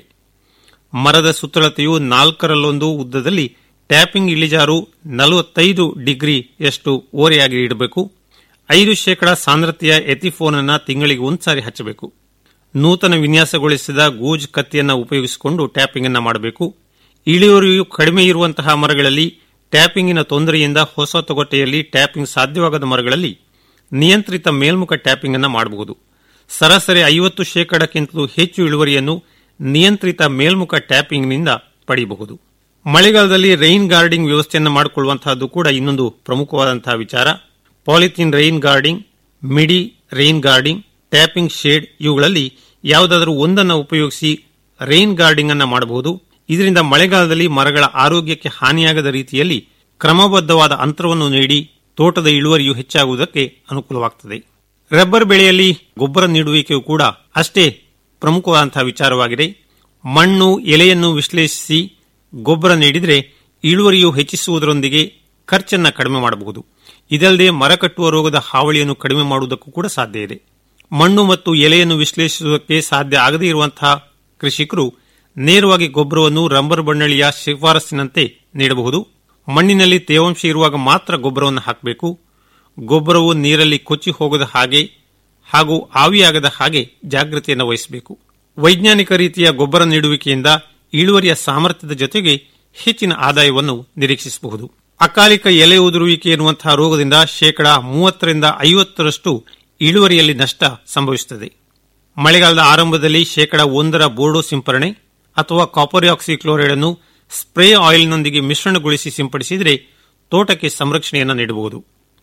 ಮರದ ಸುತ್ತಳತೆಯು ನಾಲ್ಕರಲ್ಲೊಂದು ಉದ್ದದಲ್ಲಿ ಟ್ಯಾಪಿಂಗ್ ಇಳಿಜಾರು ನಲವತ್ತೈದು ಡಿಗ್ರಿಯಷ್ಟು ಓರೆಯಾಗಿ ಇಡಬೇಕು ಐದು ಶೇಕಡ ಸಾಂದ್ರತೆಯ ಎಥಿಫೋನ್ ಅನ್ನು ತಿಂಗಳಿಗೆ ಒಂದ್ಸಾರಿ ಹಚ್ಚಬೇಕು ನೂತನ ವಿನ್ಯಾಸಗೊಳಿಸಿದ ಗೂಜ್ ಕತ್ತಿಯನ್ನು ಉಪಯೋಗಿಸಿಕೊಂಡು ಟ್ಯಾಪಿಂಗ್ ಅನ್ನು ಮಾಡಬೇಕು ಇಳುವರಿಯು ಕಡಿಮೆ ಇರುವಂತಹ ಮರಗಳಲ್ಲಿ ಟ್ಯಾಪಿಂಗಿನ ತೊಂದರೆಯಿಂದ ಹೊಸ ತೊಗಟೆಯಲ್ಲಿ ಟ್ಯಾಪಿಂಗ್ ಸಾಧ್ಯವಾಗದ ಮರಗಳಲ್ಲಿ ನಿಯಂತ್ರಿತ ಮೇಲ್ಮುಖ ಟ್ಯಾಪಿಂಗ್ ಅನ್ನು ಮಾಡಬಹುದು ಸರಾಸರಿ ಐವತ್ತು ಶೇಕಡಕ್ಕಿಂತಲೂ ಹೆಚ್ಚು ಇಳುವರಿಯನ್ನು ನಿಯಂತ್ರಿತ ಮೇಲ್ಮುಖ ಟ್ಯಾಪಿಂಗ್ನಿಂದ ಪಡೆಯಬಹುದು ಮಳೆಗಾಲದಲ್ಲಿ ರೈನ್ ಗಾರ್ಡಿಂಗ್ ವ್ಯವಸ್ಥೆಯನ್ನು ಮಾಡಿಕೊಳ್ಳುವಂತಹದ್ದು ಕೂಡ ಇನ್ನೊಂದು ಪ್ರಮುಖವಾದಂತಹ ವಿಚಾರ ಪಾಲಿಥಿನ್ ರೈನ್ ಗಾರ್ಡಿಂಗ್ ಮಿಡಿ ರೈನ್ ಗಾರ್ಡಿಂಗ್ ಟ್ಯಾಪಿಂಗ್ ಶೇಡ್ ಇವುಗಳಲ್ಲಿ ಯಾವುದಾದರೂ ಒಂದನ್ನು ಉಪಯೋಗಿಸಿ ರೈನ್ ಗಾರ್ಡಿಂಗ್ ಅನ್ನು ಮಾಡಬಹುದು ಇದರಿಂದ ಮಳೆಗಾಲದಲ್ಲಿ ಮರಗಳ ಆರೋಗ್ಯಕ್ಕೆ ಹಾನಿಯಾಗದ ರೀತಿಯಲ್ಲಿ ಕ್ರಮಬದ್ಧವಾದ ಅಂತರವನ್ನು ನೀಡಿ ತೋಟದ ಇಳುವರಿಯು ಹೆಚ್ಚಾಗುವುದಕ್ಕೆ ಅನುಕೂಲವಾಗುತ್ತದೆ ರಬ್ಬರ್ ಬೆಳೆಯಲ್ಲಿ ಗೊಬ್ಬರ ನೀಡುವಿಕೆಯು ಕೂಡ ಅಷ್ಟೇ ಪ್ರಮುಖವಾದಂತಹ ವಿಚಾರವಾಗಿದೆ ಮಣ್ಣು ಎಲೆಯನ್ನು ವಿಶ್ಲೇಷಿಸಿ ಗೊಬ್ಬರ ನೀಡಿದರೆ ಇಳುವರಿಯು ಹೆಚ್ಚಿಸುವುದರೊಂದಿಗೆ ಖರ್ಚನ್ನು ಕಡಿಮೆ ಮಾಡಬಹುದು ಇದಲ್ಲದೆ ಮರ ಕಟ್ಟುವ ರೋಗದ ಹಾವಳಿಯನ್ನು ಕಡಿಮೆ ಮಾಡುವುದಕ್ಕೂ ಕೂಡ ಸಾಧ್ಯ ಇದೆ ಮಣ್ಣು ಮತ್ತು ಎಲೆಯನ್ನು ವಿಶ್ಲೇಷಿಸುವುದಕ್ಕೆ ಸಾಧ್ಯ ಆಗದೇ ಇರುವಂತಹ ಕೃಷಿಕರು ನೇರವಾಗಿ ಗೊಬ್ಬರವನ್ನು ರಬ್ಬರ್ ಬಣ್ಣಳಿಯ ಶಿಫಾರಸ್ಸಿನಂತೆ ನೀಡಬಹುದು ಮಣ್ಣಿನಲ್ಲಿ ತೇವಾಂಶ ಇರುವಾಗ ಮಾತ್ರ ಗೊಬ್ಬರವನ್ನು ಹಾಕಬೇಕು ಗೊಬ್ಬರವು ನೀರಲ್ಲಿ ಕೊಚ್ಚಿ ಹೋಗದ ಹಾಗೆ ಹಾಗೂ ಆವಿಯಾಗದ ಹಾಗೆ ಜಾಗೃತಿಯನ್ನು ವಹಿಸಬೇಕು ವೈಜ್ಞಾನಿಕ ರೀತಿಯ ಗೊಬ್ಬರ ನೀಡುವಿಕೆಯಿಂದ ಇಳುವರಿಯ ಸಾಮರ್ಥ್ಯದ ಜೊತೆಗೆ ಹೆಚ್ಚಿನ ಆದಾಯವನ್ನು ನಿರೀಕ್ಷಿಸಬಹುದು ಅಕಾಲಿಕ ಎಲೆ ಉದುರುವಿಕೆ ಎನ್ನುವಂತಹ ರೋಗದಿಂದ ಶೇಕಡ ಮೂವತ್ತರಿಂದ ಐವತ್ತರಷ್ಟು ಇಳುವರಿಯಲ್ಲಿ ನಷ್ಟ ಸಂಭವಿಸುತ್ತದೆ ಮಳೆಗಾಲದ ಆರಂಭದಲ್ಲಿ ಶೇಕಡ ಒಂದರ ಬೋರ್ಡೋ ಸಿಂಪರಣೆ ಅಥವಾ ಕಾಪರ್ ಆಕ್ಸಿಕ್ಲೋರೈಡ್ ಅನ್ನು ಸ್ಪ್ರೇ ಆಯಿಲ್ನೊಂದಿಗೆ ಮಿಶ್ರಣಗೊಳಿಸಿ ಸಿಂಪಡಿಸಿದರೆ ತೋಟಕ್ಕೆ ಸಂರಕ್ಷಣೆಯನ್ನು ನೀಡಬಹುದು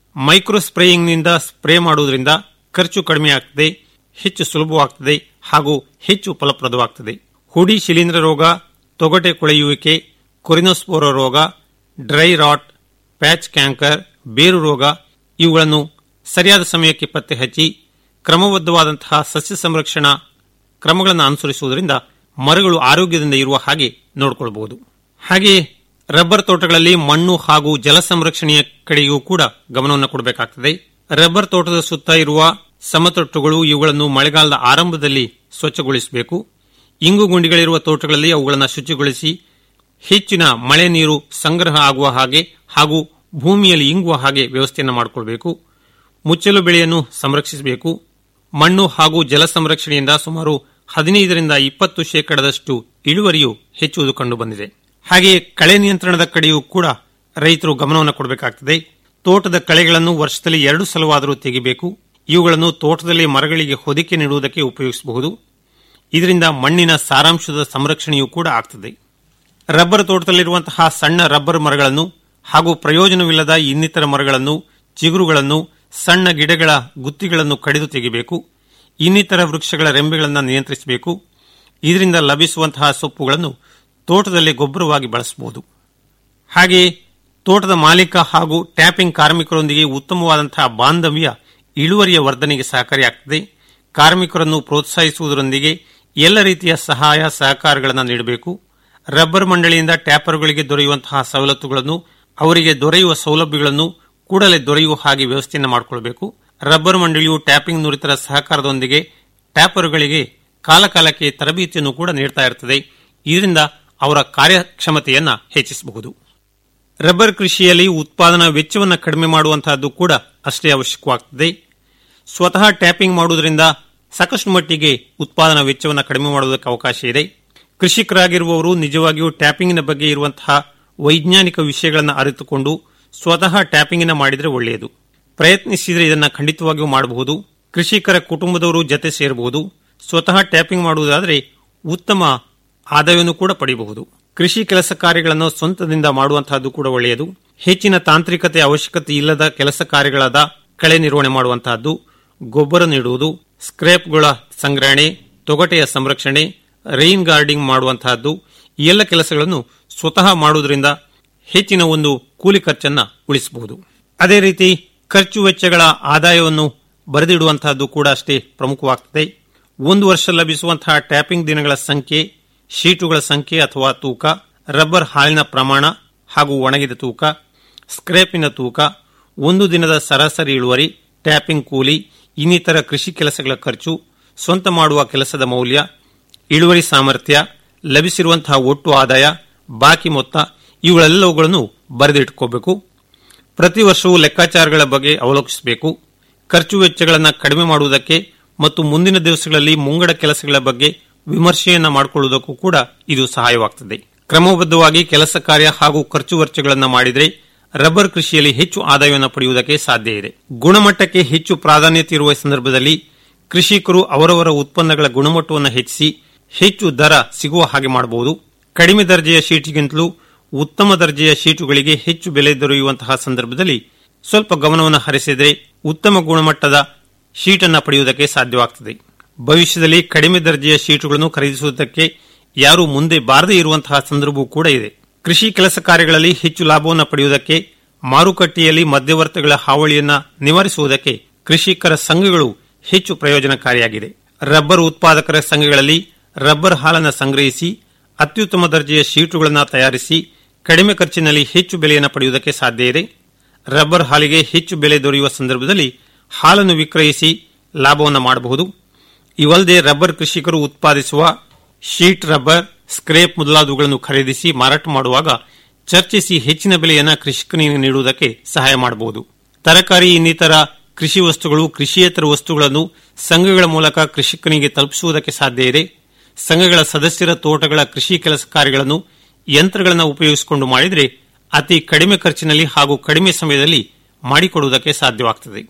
ಮೈಕ್ರೋ ಸ್ಪ್ರೇಯಿಂಗ್ನಿಂದ ಸ್ಪ್ರೇ ಮಾಡುವುದರಿಂದ ಖರ್ಚು ಕಡಿಮೆ ಆಗ್ತದೆ ಹೆಚ್ಚು ಸುಲಭವಾಗ್ತದೆ ಹಾಗೂ ಹೆಚ್ಚು ಫಲಪ್ರದವಾಗ್ತದೆ ಹುಡಿ ಶಿಲೀಂಧ್ರ ರೋಗ ತೊಗಟೆ ಕೊಳೆಯುವಿಕೆ ಕೊರಿನೋಸ್ಪೋರ ರೋಗ ಡ್ರೈ ರಾಟ್ ಪ್ಯಾಚ್ ಕ್ಯಾಂಕರ್ ಬೇರು ರೋಗ ಇವುಗಳನ್ನು ಸರಿಯಾದ ಸಮಯಕ್ಕೆ ಪತ್ತೆ ಹಚ್ಚಿ ಕ್ರಮಬದ್ಧವಾದಂತಹ ಸಸ್ಯ ಸಂರಕ್ಷಣಾ ಕ್ರಮಗಳನ್ನು ಅನುಸರಿಸುವುದರಿಂದ ಮರಗಳು ಆರೋಗ್ಯದಿಂದ ಇರುವ ಹಾಗೆ ನೋಡಿಕೊಳ್ಳಬಹುದು ಹಾಗೆಯೇ ರಬ್ಬರ್ ತೋಟಗಳಲ್ಲಿ ಮಣ್ಣು ಹಾಗೂ ಜಲ ಸಂರಕ್ಷಣೆಯ ಕಡೆಯೂ ಕೂಡ ಗಮನವನ್ನು ಕೊಡಬೇಕಾಗ್ತದೆ ರಬ್ಬರ್ ತೋಟದ ಸುತ್ತ ಇರುವ ಸಮತಟ್ಟುಗಳು ಇವುಗಳನ್ನು ಮಳೆಗಾಲದ ಆರಂಭದಲ್ಲಿ ಸ್ವಚ್ಛಗೊಳಿಸಬೇಕು ಇಂಗು ಗುಂಡಿಗಳಿರುವ ತೋಟಗಳಲ್ಲಿ ಅವುಗಳನ್ನು ಶುಚಿಗೊಳಿಸಿ ಹೆಚ್ಚಿನ ಮಳೆ ನೀರು ಸಂಗ್ರಹ ಆಗುವ ಹಾಗೆ ಹಾಗೂ ಭೂಮಿಯಲ್ಲಿ ಇಂಗುವ ಹಾಗೆ ವ್ಯವಸ್ಥೆಯನ್ನು ಮಾಡಿಕೊಳ್ಬೇಕು ಮುಚ್ಚಲು ಬೆಳೆಯನ್ನು ಸಂರಕ್ಷಿಸಬೇಕು ಮಣ್ಣು ಹಾಗೂ ಜಲ ಸಂರಕ್ಷಣೆಯಿಂದ ಸುಮಾರು ಹದಿನೈದರಿಂದ ಇಪ್ಪತ್ತು ಶೇಕಡದಷ್ಟು ಇಳುವರಿಯು ಹೆಚ್ಚುವುದು ಕಂಡುಬಂದಿದೆ ಹಾಗೆಯೇ ಕಳೆ ನಿಯಂತ್ರಣದ ಕಡೆಯೂ ಕೂಡ ರೈತರು ಗಮನವನ್ನು ಕೊಡಬೇಕಾಗ್ತದೆ ತೋಟದ ಕಳೆಗಳನ್ನು ವರ್ಷದಲ್ಲಿ ಎರಡು ಸಲವಾದರೂ ತೆಗಿಬೇಕು ಇವುಗಳನ್ನು ತೋಟದಲ್ಲಿ ಮರಗಳಿಗೆ ಹೊದಿಕೆ ನೀಡುವುದಕ್ಕೆ ಉಪಯೋಗಿಸಬಹುದು ಇದರಿಂದ ಮಣ್ಣಿನ ಸಾರಾಂಶದ ಸಂರಕ್ಷಣೆಯೂ ಕೂಡ ಆಗ್ತದೆ ರಬ್ಬರ್ ತೋಟದಲ್ಲಿರುವಂತಹ ಸಣ್ಣ ರಬ್ಬರ್ ಮರಗಳನ್ನು ಹಾಗೂ ಪ್ರಯೋಜನವಿಲ್ಲದ ಇನ್ನಿತರ ಮರಗಳನ್ನು ಚಿಗುರುಗಳನ್ನು ಸಣ್ಣ ಗಿಡಗಳ ಗುತ್ತಿಗಳನ್ನು ಕಡಿದು ತೆಗೆಯಬೇಕು ಇನ್ನಿತರ ವೃಕ್ಷಗಳ ರೆಂಬೆಗಳನ್ನು ನಿಯಂತ್ರಿಸಬೇಕು ಇದರಿಂದ ಲಭಿಸುವಂತಹ ಸೊಪ್ಪುಗಳನ್ನು ತೋಟದಲ್ಲಿ ಗೊಬ್ಬರವಾಗಿ ಬಳಸಬಹುದು ಹಾಗೆಯೇ ತೋಟದ ಮಾಲೀಕ ಹಾಗೂ ಟ್ಯಾಪಿಂಗ್ ಕಾರ್ಮಿಕರೊಂದಿಗೆ ಉತ್ತಮವಾದಂತಹ ಬಾಂಧವ್ಯ ಇಳುವರಿಯ ವರ್ಧನೆಗೆ ಸಹಕಾರಿಯಾಗುತ್ತದೆ ಕಾರ್ಮಿಕರನ್ನು ಪ್ರೋತ್ಸಾಹಿಸುವುದರೊಂದಿಗೆ ಎಲ್ಲ ರೀತಿಯ ಸಹಾಯ ಸಹಕಾರಗಳನ್ನು ನೀಡಬೇಕು ರಬ್ಬರ್ ಮಂಡಳಿಯಿಂದ ಟ್ಯಾಪರ್ಗಳಿಗೆ ದೊರೆಯುವಂತಹ ಸವಲತ್ತುಗಳನ್ನು ಅವರಿಗೆ ದೊರೆಯುವ ಸೌಲಭ್ಯಗಳನ್ನು ಕೂಡಲೇ ದೊರೆಯುವ ಹಾಗೆ ವ್ಯವಸ್ಥೆಯನ್ನು ಮಾಡಿಕೊಳ್ಳಬೇಕು ರಬ್ಬರ್ ಮಂಡಳಿಯು ಟ್ಯಾಪಿಂಗ್ ನುರಿತರ ಸಹಕಾರದೊಂದಿಗೆ ಟ್ಯಾಪರ್ಗಳಿಗೆ ಕಾಲಕಾಲಕ್ಕೆ ತರಬೇತಿಯನ್ನು ಕೂಡ ನೀಡ್ತಾ ಇರುತ್ತದೆ ಇದರಿಂದ ಅವರ ಕಾರ್ಯಕ್ಷಮತೆಯನ್ನ ಹೆಚ್ಚಿಸಬಹುದು ರಬ್ಬರ್ ಕೃಷಿಯಲ್ಲಿ ಉತ್ಪಾದನಾ ವೆಚ್ಚವನ್ನು ಕಡಿಮೆ ಮಾಡುವಂತಹದ್ದು ಕೂಡ ಅಷ್ಟೇ ಅವಶ್ಯಕವಾಗುತ್ತದೆ ಸ್ವತಃ ಟ್ಯಾಪಿಂಗ್ ಮಾಡುವುದರಿಂದ ಸಾಕಷ್ಟು ಮಟ್ಟಿಗೆ ಉತ್ಪಾದನಾ ವೆಚ್ಚವನ್ನು ಕಡಿಮೆ ಮಾಡುವುದಕ್ಕೆ ಅವಕಾಶ ಇದೆ ಕೃಷಿಕರಾಗಿರುವವರು ನಿಜವಾಗಿಯೂ ಟ್ಯಾಪಿಂಗಿನ ಬಗ್ಗೆ ಇರುವಂತಹ ವೈಜ್ಞಾನಿಕ ವಿಷಯಗಳನ್ನು ಅರಿತುಕೊಂಡು ಸ್ವತಃ ಟ್ಯಾಪಿಂಗಿನ ಮಾಡಿದರೆ ಒಳ್ಳೆಯದು ಪ್ರಯತ್ನಿಸಿದರೆ ಇದನ್ನು ಖಂಡಿತವಾಗಿಯೂ ಮಾಡಬಹುದು ಕೃಷಿಕರ ಕುಟುಂಬದವರು ಜತೆ ಸೇರಬಹುದು ಸ್ವತಃ ಟ್ಯಾಪಿಂಗ್ ಮಾಡುವುದಾದರೆ ಉತ್ತಮ ಆದಾಯವನ್ನು ಕೂಡ ಪಡೆಯಬಹುದು ಕೃಷಿ ಕೆಲಸ ಕಾರ್ಯಗಳನ್ನು ಸ್ವಂತದಿಂದ ಮಾಡುವಂತಹದ್ದು ಕೂಡ ಒಳ್ಳೆಯದು ಹೆಚ್ಚಿನ ತಾಂತ್ರಿಕತೆ ಅವಶ್ಯಕತೆ ಇಲ್ಲದ ಕೆಲಸ ಕಾರ್ಯಗಳಾದ ಕಳೆ ನಿರ್ವಹಣೆ ಮಾಡುವಂತಹದ್ದು ಗೊಬ್ಬರ ನೀಡುವುದು ಸ್ಕ್ರೇಪ್ಗಳ ಸಂಗ್ರಹಣೆ ತೊಗಟೆಯ ಸಂರಕ್ಷಣೆ ರೈನ್ ಗಾರ್ಡಿಂಗ್ ಮಾಡುವಂತಹದ್ದು ಈ ಎಲ್ಲ ಕೆಲಸಗಳನ್ನು ಸ್ವತಃ ಮಾಡುವುದರಿಂದ ಹೆಚ್ಚಿನ ಒಂದು ಕೂಲಿ ಖರ್ಚನ್ನ ಉಳಿಸಬಹುದು ಅದೇ ರೀತಿ ಖರ್ಚು ವೆಚ್ಚಗಳ ಆದಾಯವನ್ನು ಬರೆದಿಡುವಂತಹದ್ದು ಕೂಡ ಅಷ್ಟೇ ಪ್ರಮುಖವಾಗುತ್ತದೆ ಒಂದು ವರ್ಷ ಲಭಿಸುವಂತಹ ಟ್ಯಾಪಿಂಗ್ ದಿನಗಳ ಸಂಖ್ಯೆ ಶೀಟುಗಳ ಸಂಖ್ಯೆ ಅಥವಾ ತೂಕ ರಬ್ಬರ್ ಹಾಲಿನ ಪ್ರಮಾಣ ಹಾಗೂ ಒಣಗಿದ ತೂಕ ಸ್ಕ್ರೇಪಿನ ತೂಕ ಒಂದು ದಿನದ ಸರಾಸರಿ ಇಳುವರಿ ಟ್ಯಾಪಿಂಗ್ ಕೂಲಿ ಇನ್ನಿತರ ಕೃಷಿ ಕೆಲಸಗಳ ಖರ್ಚು ಸ್ವಂತ ಮಾಡುವ ಕೆಲಸದ ಮೌಲ್ಯ ಇಳುವರಿ ಸಾಮರ್ಥ್ಯ ಲಭಿಸಿರುವಂತಹ ಒಟ್ಟು ಆದಾಯ ಬಾಕಿ ಮೊತ್ತ ಇವುಗಳೆಲ್ಲವುಗಳನ್ನು ಬರೆದಿಟ್ಟುಕೋಬೇಕು ಪ್ರತಿ ವರ್ಷವೂ ಲೆಕ್ಕಾಚಾರಗಳ ಬಗ್ಗೆ ಅವಲೋಕಿಸಬೇಕು ಖರ್ಚು ವೆಚ್ಚಗಳನ್ನು ಕಡಿಮೆ ಮಾಡುವುದಕ್ಕೆ ಮತ್ತು ಮುಂದಿನ ದಿವಸಗಳಲ್ಲಿ ಮುಂಗಡ ಕೆಲಸಗಳ ಬಗ್ಗೆ ವಿಮರ್ಶೆಯನ್ನ ಮಾಡಿಕೊಳ್ಳುವುದಕ್ಕೂ ಕೂಡ ಇದು ಸಹಾಯವಾಗುತ್ತದೆ ಕ್ರಮಬದ್ಧವಾಗಿ ಕೆಲಸ ಕಾರ್ಯ ಹಾಗೂ ಖರ್ಚು ವೆಚ್ಚಗಳನ್ನು ಮಾಡಿದರೆ ರಬ್ಬರ್ ಕೃಷಿಯಲ್ಲಿ ಹೆಚ್ಚು ಆದಾಯವನ್ನು ಪಡೆಯುವುದಕ್ಕೆ ಸಾಧ್ಯ ಇದೆ ಗುಣಮಟ್ಟಕ್ಕೆ ಹೆಚ್ಚು ಪ್ರಾಧಾನ್ಯತೆ ಇರುವ ಸಂದರ್ಭದಲ್ಲಿ ಕೃಷಿಕರು ಅವರವರ ಉತ್ಪನ್ನಗಳ ಗುಣಮಟ್ಟವನ್ನು ಹೆಚ್ಚಿಸಿ ಹೆಚ್ಚು ದರ ಸಿಗುವ ಹಾಗೆ ಮಾಡಬಹುದು ಕಡಿಮೆ ದರ್ಜೆಯ ಶೀಟಿಗಿಂತಲೂ ಉತ್ತಮ ದರ್ಜೆಯ ಶೀಟುಗಳಿಗೆ ಹೆಚ್ಚು ಬೆಲೆ ದೊರೆಯುವಂತಹ ಸಂದರ್ಭದಲ್ಲಿ ಸ್ವಲ್ಪ ಗಮನವನ್ನು ಹರಿಸಿದರೆ ಉತ್ತಮ ಗುಣಮಟ್ಟದ ಶೀಟನ್ನು ಪಡೆಯುವುದಕ್ಕೆ ಸಾಧ್ಯವಾಗುತ್ತದೆ ಭವಿಷ್ಯದಲ್ಲಿ ಕಡಿಮೆ ದರ್ಜೆಯ ಶೀಟುಗಳನ್ನು ಖರೀದಿಸುವುದಕ್ಕೆ ಯಾರೂ ಮುಂದೆ ಬಾರದೇ ಇರುವಂತಹ ಸಂದರ್ಭವೂ ಕೂಡ ಇದೆ ಕೃಷಿ ಕೆಲಸ ಕಾರ್ಯಗಳಲ್ಲಿ ಹೆಚ್ಚು ಲಾಭವನ್ನು ಪಡೆಯುವುದಕ್ಕೆ ಮಾರುಕಟ್ಟೆಯಲ್ಲಿ ಮಧ್ಯವರ್ತಿಗಳ ಹಾವಳಿಯನ್ನ ನಿವಾರಿಸುವುದಕ್ಕೆ ಕೃಷಿಕರ ಸಂಘಗಳು ಹೆಚ್ಚು ಪ್ರಯೋಜನಕಾರಿಯಾಗಿದೆ ರಬ್ಬರ್ ಉತ್ಪಾದಕರ ಸಂಘಗಳಲ್ಲಿ ರಬ್ಬರ್ ಹಾಲನ್ನು ಸಂಗ್ರಹಿಸಿ ಅತ್ಯುತ್ತಮ ದರ್ಜೆಯ ಶೀಟುಗಳನ್ನು ತಯಾರಿಸಿ ಕಡಿಮೆ ಖರ್ಚಿನಲ್ಲಿ ಹೆಚ್ಚು ಬೆಲೆಯನ್ನು ಪಡೆಯುವುದಕ್ಕೆ ಸಾಧ್ಯ ಇದೆ ರಬ್ಬರ್ ಹಾಲಿಗೆ ಹೆಚ್ಚು ಬೆಲೆ ದೊರೆಯುವ ಸಂದರ್ಭದಲ್ಲಿ ಹಾಲನ್ನು ವಿಕ್ರಯಿಸಿ ಲಾಭವನ್ನು ಮಾಡಬಹುದು ಇವಲ್ಲದೆ ರಬ್ಬರ್ ಕೃಷಿಕರು ಉತ್ಪಾದಿಸುವ ಶೀಟ್ ರಬ್ಬರ್ ಸ್ಕ್ರೇಪ್ ಮೊದಲಾದವುಗಳನ್ನು ಖರೀದಿಸಿ ಮಾರಾಟ ಮಾಡುವಾಗ ಚರ್ಚಿಸಿ ಹೆಚ್ಚಿನ ಬೆಲೆಯನ್ನು ಕೃಷಿಕನಿಗೆ ನೀಡುವುದಕ್ಕೆ ಸಹಾಯ ಮಾಡಬಹುದು ತರಕಾರಿ ಇನ್ನಿತರ ಕೃಷಿ ವಸ್ತುಗಳು ಕೃಷಿಯೇತರ ವಸ್ತುಗಳನ್ನು ಸಂಘಗಳ ಮೂಲಕ ಕೃಷಿಕನಿಗೆ ತಲುಪಿಸುವುದಕ್ಕೆ ಸಾಧ್ಯ ಇದೆ ಸಂಘಗಳ ಸದಸ್ಯರ ತೋಟಗಳ ಕೃಷಿ ಕೆಲಸ ಕಾರ್ಯಗಳನ್ನು ಯಂತ್ರಗಳನ್ನು ಉಪಯೋಗಿಸಿಕೊಂಡು ಮಾಡಿದರೆ ಅತಿ ಕಡಿಮೆ ಖರ್ಚಿನಲ್ಲಿ ಹಾಗೂ ಕಡಿಮೆ ಸಮಯದಲ್ಲಿ ಮಾಡಿಕೊಡುವುದಕ್ಕೆ ಸಾಧ್ಯವಾಗುತ್ತದೆ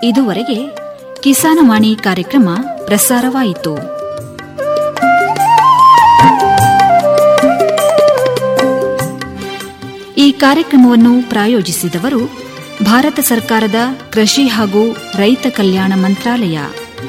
ಇದುವರೆಗೆ ಕಿಸಾನವಾಣಿ ಕಾರ್ಯಕ್ರಮ ಪ್ರಸಾರವಾಯಿತು ಈ ಕಾರ್ಯಕ್ರಮವನ್ನು ಪ್ರಾಯೋಜಿಸಿದವರು ಭಾರತ ಸರ್ಕಾರದ ಕೃಷಿ ಹಾಗೂ ರೈತ ಕಲ್ಯಾಣ ಮಂತ್ರಾಲಯ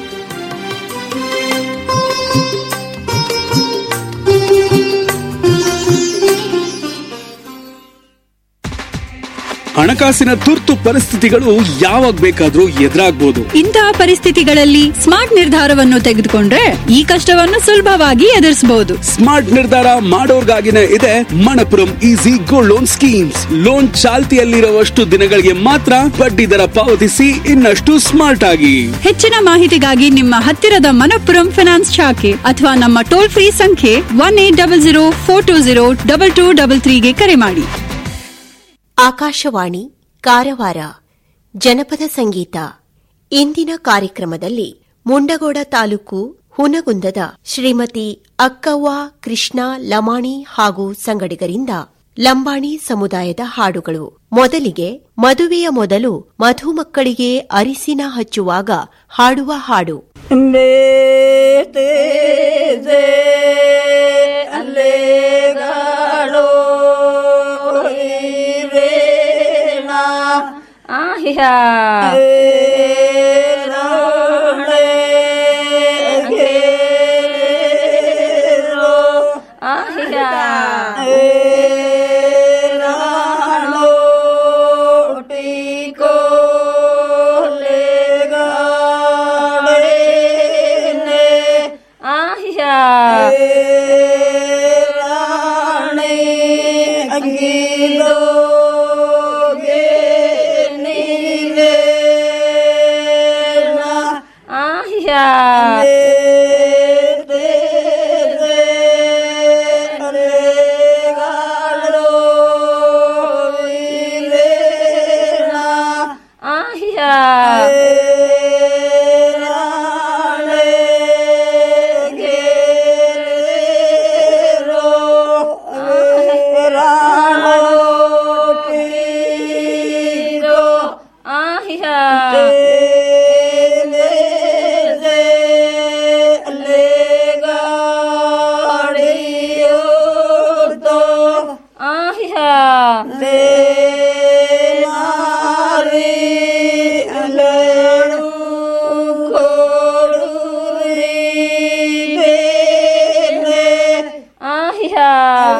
ಹಣಕಾಸಿನ ತುರ್ತು ಪರಿಸ್ಥಿತಿಗಳು ಯಾವಾಗ ಬೇಕಾದ್ರೂ ಎದುರಾಗ್ಬೋದು ಇಂತಹ ಪರಿಸ್ಥಿತಿಗಳಲ್ಲಿ ಸ್ಮಾರ್ಟ್ ನಿರ್ಧಾರವನ್ನು ತೆಗೆದುಕೊಂಡ್ರೆ ಈ ಕಷ್ಟವನ್ನು ಸುಲಭವಾಗಿ ಎದುರಿಸಬಹುದು ಸ್ಮಾರ್ಟ್ ನಿರ್ಧಾರ ಮಾಡೋರ್ಗಾಗಿನೇ ಇದೆ Manappuram easy gold loan schemes loan ಚಾಲ್ತಿಯಲ್ಲಿರುವಷ್ಟು ದಿನಗಳಿಗೆ ಮಾತ್ರ ಬಡ್ಡಿ ದರ ಪಾವತಿಸಿ ಇನ್ನಷ್ಟು ಸ್ಮಾರ್ಟ್ ಆಗಿ ಹೆಚ್ಚಿನ ಮಾಹಿತಿಗಾಗಿ ನಿಮ್ಮ ಹತ್ತಿರದ ಮನಪ್ಪುರಂ ಫಿನಾನ್ಸ್ ಶಾಖೆ ಅಥವಾ ನಮ್ಮ ಟೋಲ್ ಫ್ರೀ ಸಂಖ್ಯೆ one eight double zero four two zero double two double ತ್ರೀಗೆ ಕರೆ ಮಾಡಿ ಆಕಾಶವಾಣಿ ಕಾರವಾರ ಜನಪದ ಸಂಗೀತ ಇಂದಿನ ಕಾರ್ಯಕ್ರಮದಲ್ಲಿ ಮುಂಡಗೋಡ ತಾಲೂಕು ಹುನಗುಂದದ ಶ್ರೀಮತಿ ಅಕ್ಕವ್ವ ಕೃಷ್ಣ ಲಮಾಣಿ ಹಾಗೂ ಸಂಗಡಿಗರಿಂದ ಲಂಬಾಣಿ ಸಮುದಾಯದ ಹಾಡುಗಳು ಮೊದಲಿಗೆ ಮದುವೆಯ ಮೊದಲು ಮಧುಮಕ್ಕಳಿಗೆ ಅರಿಸಿನ ಹಚ್ಚುವಾಗ ಹಾಡುವ ಹಾಡು ಆಹಿಯಾ ಆಹಿಯಾ ಆಹಿಯಾ ಆಹಿಯಾ ಆಹಿಯಾ ಆಹಿಯಾ ಆಹಿಯಾ ಆಹಿಯಾ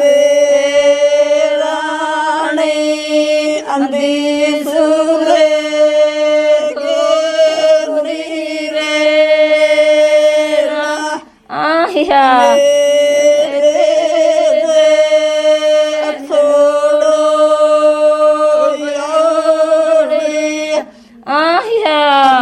ಆಹಿಯಾ ಆಹಿಯಾ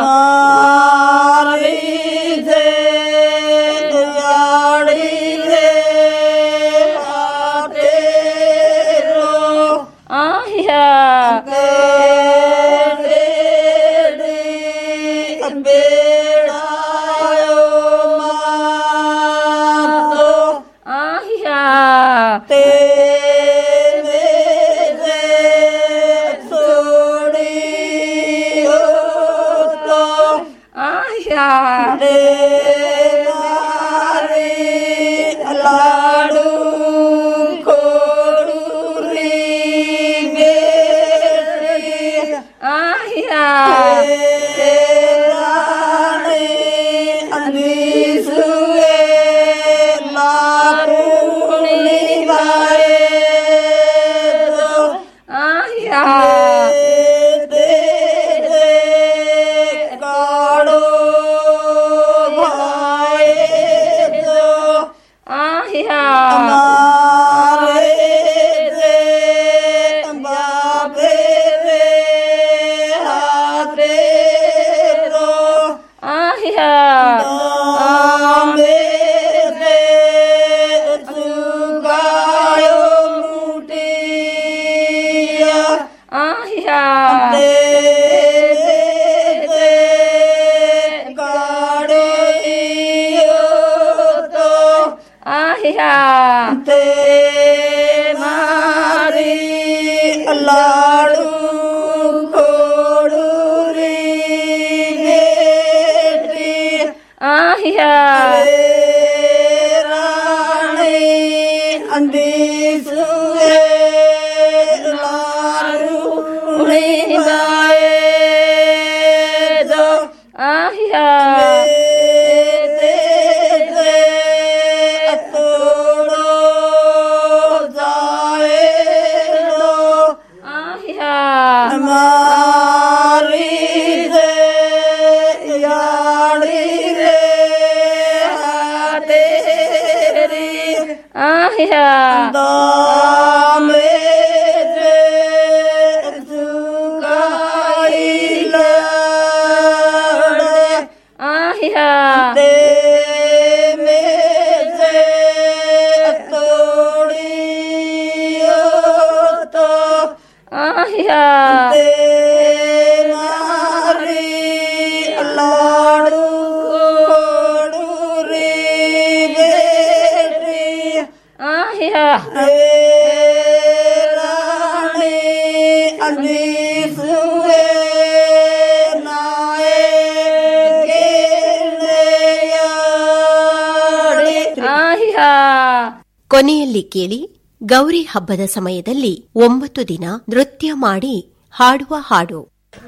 ಆಹಿಯಾ ಆಹಿಯಾ ಆಹಿಯಾ ಆಹಿಯಾ ಆಹಿಯಾ आया लाडू कोडू रे बेटी आया राणे अभी सुए नाए आया ಕೊನೆಯಲ್ಲಿ ಕೇಳಿ ಗೌರಿ ಹಬ್ಬದ ಸಮಯದಲ್ಲಿ ಒಂಬತ್ತು ದಿನ ನೃತ್ಯ ಮಾಡಿ ಹಾಡುವ ಹಾಡು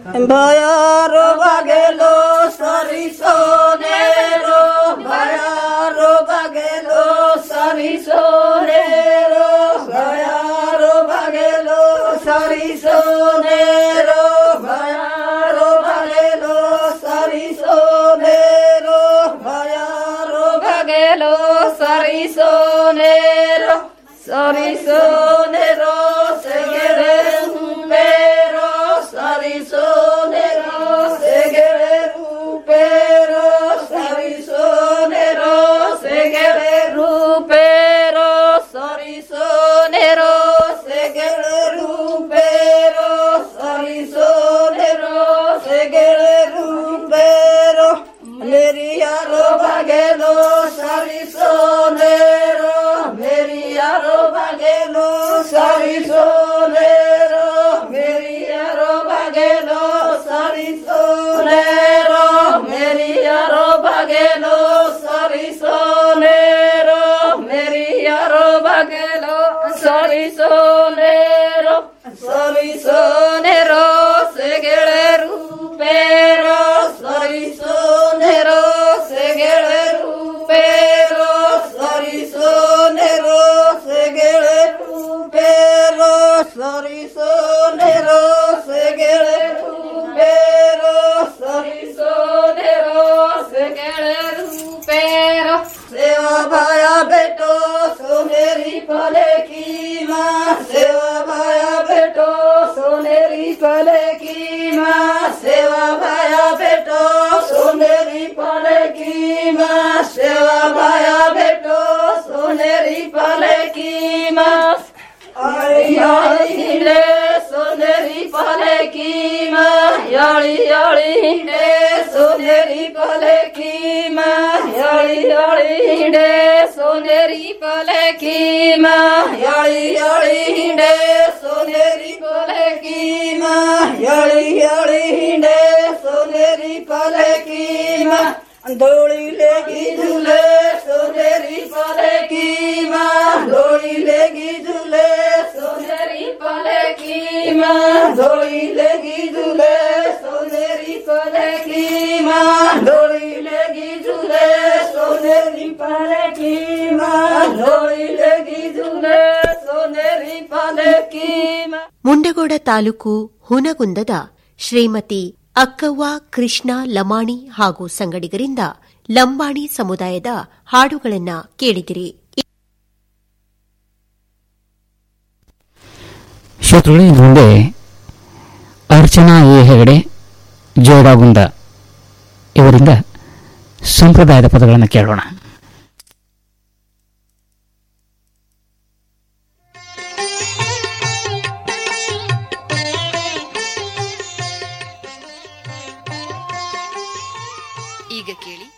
ಭಯಾರೋ ಬಗೆಲೋ ಸರಿಸೋ ನೇರೋ ಭಯಾರೋ ಬಗೆಲೋ ಸರಿಸೋ ನೇರೋ ಭಯಾರೋ ಬಗೆಲೋ ಸರಿಸೋ ನೇರೋ ಭಯಾರೋ ಬಗೆಲೋ ಸರಿಸೋ ನೇರೋ ಭಯಾರೋ ಬಗೆಲೋ ಸರಿಸೋ ನೇರೋ ಸರಿಸೋ ನೇರೋ ಸೆಗೆರೆ ಬೇರೋ ಸರಿಸೋ ನೇರೋ ಸೆಗೆರೆ ರೂಪೇರೋ ಸರಿಸೋ ನೇರೋ ಸೆಗೆರೆ ರೂಪೇರೋ ಸರಿಸೋ ನೇರೋ ಸೆಗೆರೆ ರೂಪೇರೋ ಸರಿಸೋ ನೇರೋ ಸೆಗೆರೆ ರೂಪೇರೋ ಮೇರಿ ಯಾರೋ ಬಗೆಲೋ ಸರಿಸೋ ನೇರೋ ಮೇರಿ ಯಾರೋ ಬಗೆಲೋ ಸರಿಸೋ ನೇರೋ ಮೇರಿ ಯಾರೋ ಬಗೆಲೋ ಸರಿಸೋ ನೇರೋ ಮೇರಿ ಯಾರೋ ಬಗೆಲೋ ಸರಿಸೋ ನೇರೋ ಮೇರಿ ಯಾರೋ ಬಗೆಲೋ ಸರಿಸೋ ನೇರೋ ಸರಿಸೋ ನೇರೋ ಸೆಗೆಳೆ ರೂಪೇರೋ ಸರಿಸೋ ನೇರೋ ಸೆಗೆಳೆ ರೂಪೇರೋ ಸರಿಸೋ ನೇರೋ ಸೆಗೆಳೆ ರೂಪೇರೋ ಸರಿಸೋ ನೇರೋ ಸೆಗೆಳೆ ರೂಪೇರೋ ಸರಿಸೋ ನೇರೋ ಸೆಗೆಳೆ ರೂಪೇರೋ सेवा भाया बेटो सोनेरी पले की माँ सेवा भाया बेटो सोनेरी पले की माँ सेवा भाया बेटो सोनेरी पले की माँ सेवा भाया बेटो सोनेरी पले की माँ हिंडे सोनेरी पले की माँ याळी याळी हिंडे सोनेरी पले की माँ याळी याळी हिंडे सोनेरी पले की माँ याळी याळी हिंडे सोनेरी पले की माँ याळी याळी हिंडे सोनेरी पले की माँ डोळी लेगी झूले सोनेरी पले की माँ डोळी लेगी झूले सोनेरी पले की माँ डोळी लेगी झूले सोनेरी पले की माँ डोळी लेगी झूले सोनेरी पले की माँ डोळी लेगी झूले सोनेरी पले की माँ ಮುಂಡಗೋಡ ತಾಲೂಕು ಹುನಗುಂದದ ಶ್ರೀಮತಿ ಅಕ್ಕವ್ವ ಕೃಷ್ಣ ಲಮಾಣಿ ಹಾಗೂ ಸಂಗಡಿಗರಿಂದ ಲಂಬಾಣಿ ಸಮುದಾಯದ ಹಾಡುಗಳನ್ನ ಕೇಳಿದಿರಿ ಶ್ರೋತೃಗಳೇ ಇನ್ನು ಮುಂದೆ ಅರ್ಚನಾ ಎ ಹೆಗಡೆ ಜೋಡಾಗುಂದ ಇವರಿಂದ ಸಂಪ್ರದಾಯದ ಪದಗಳನ್ನು ಕೇಳೋಣ ಈಗ ಕೇಳಿ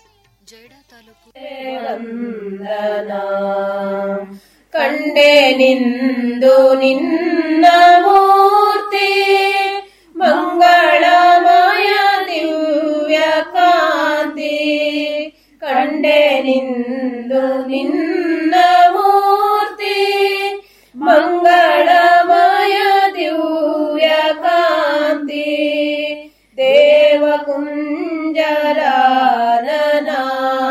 ಕಂಡೆ ನಿಂದು ನಿನ್ನ ಮೂರ್ತಿ ಮಂಗಳಮಯ ದಿವ್ಯ ಕಾಂತಿ ಕಂಡೆ ನಿಂದು ನಿನ್ನ ಮೂರ್ತಿ ಮಂಗಳಮಯ ದಿವ್ಯ ಕಾಂತಿ ದೇವಕುಂಜರಾನನ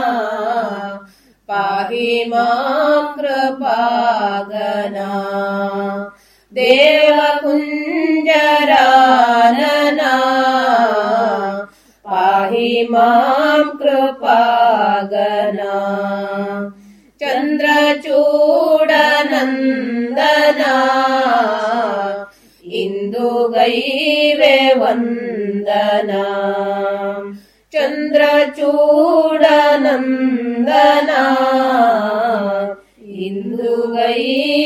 ಪಾಹಿ ಮಾಂ ಕೃಪಾಗನ ದೇವಕುಂಜರಾನನ ಪಾಹಿ ಮಾಂ ಕೃಪಾಗನ ಚಂದ್ರಚೂಡನಂದನ ಇಂದು ಗೈವೆ ವಂದನ ಚಂದ್ರಚೂಡನಂದನ ಇಂದು ಗೈ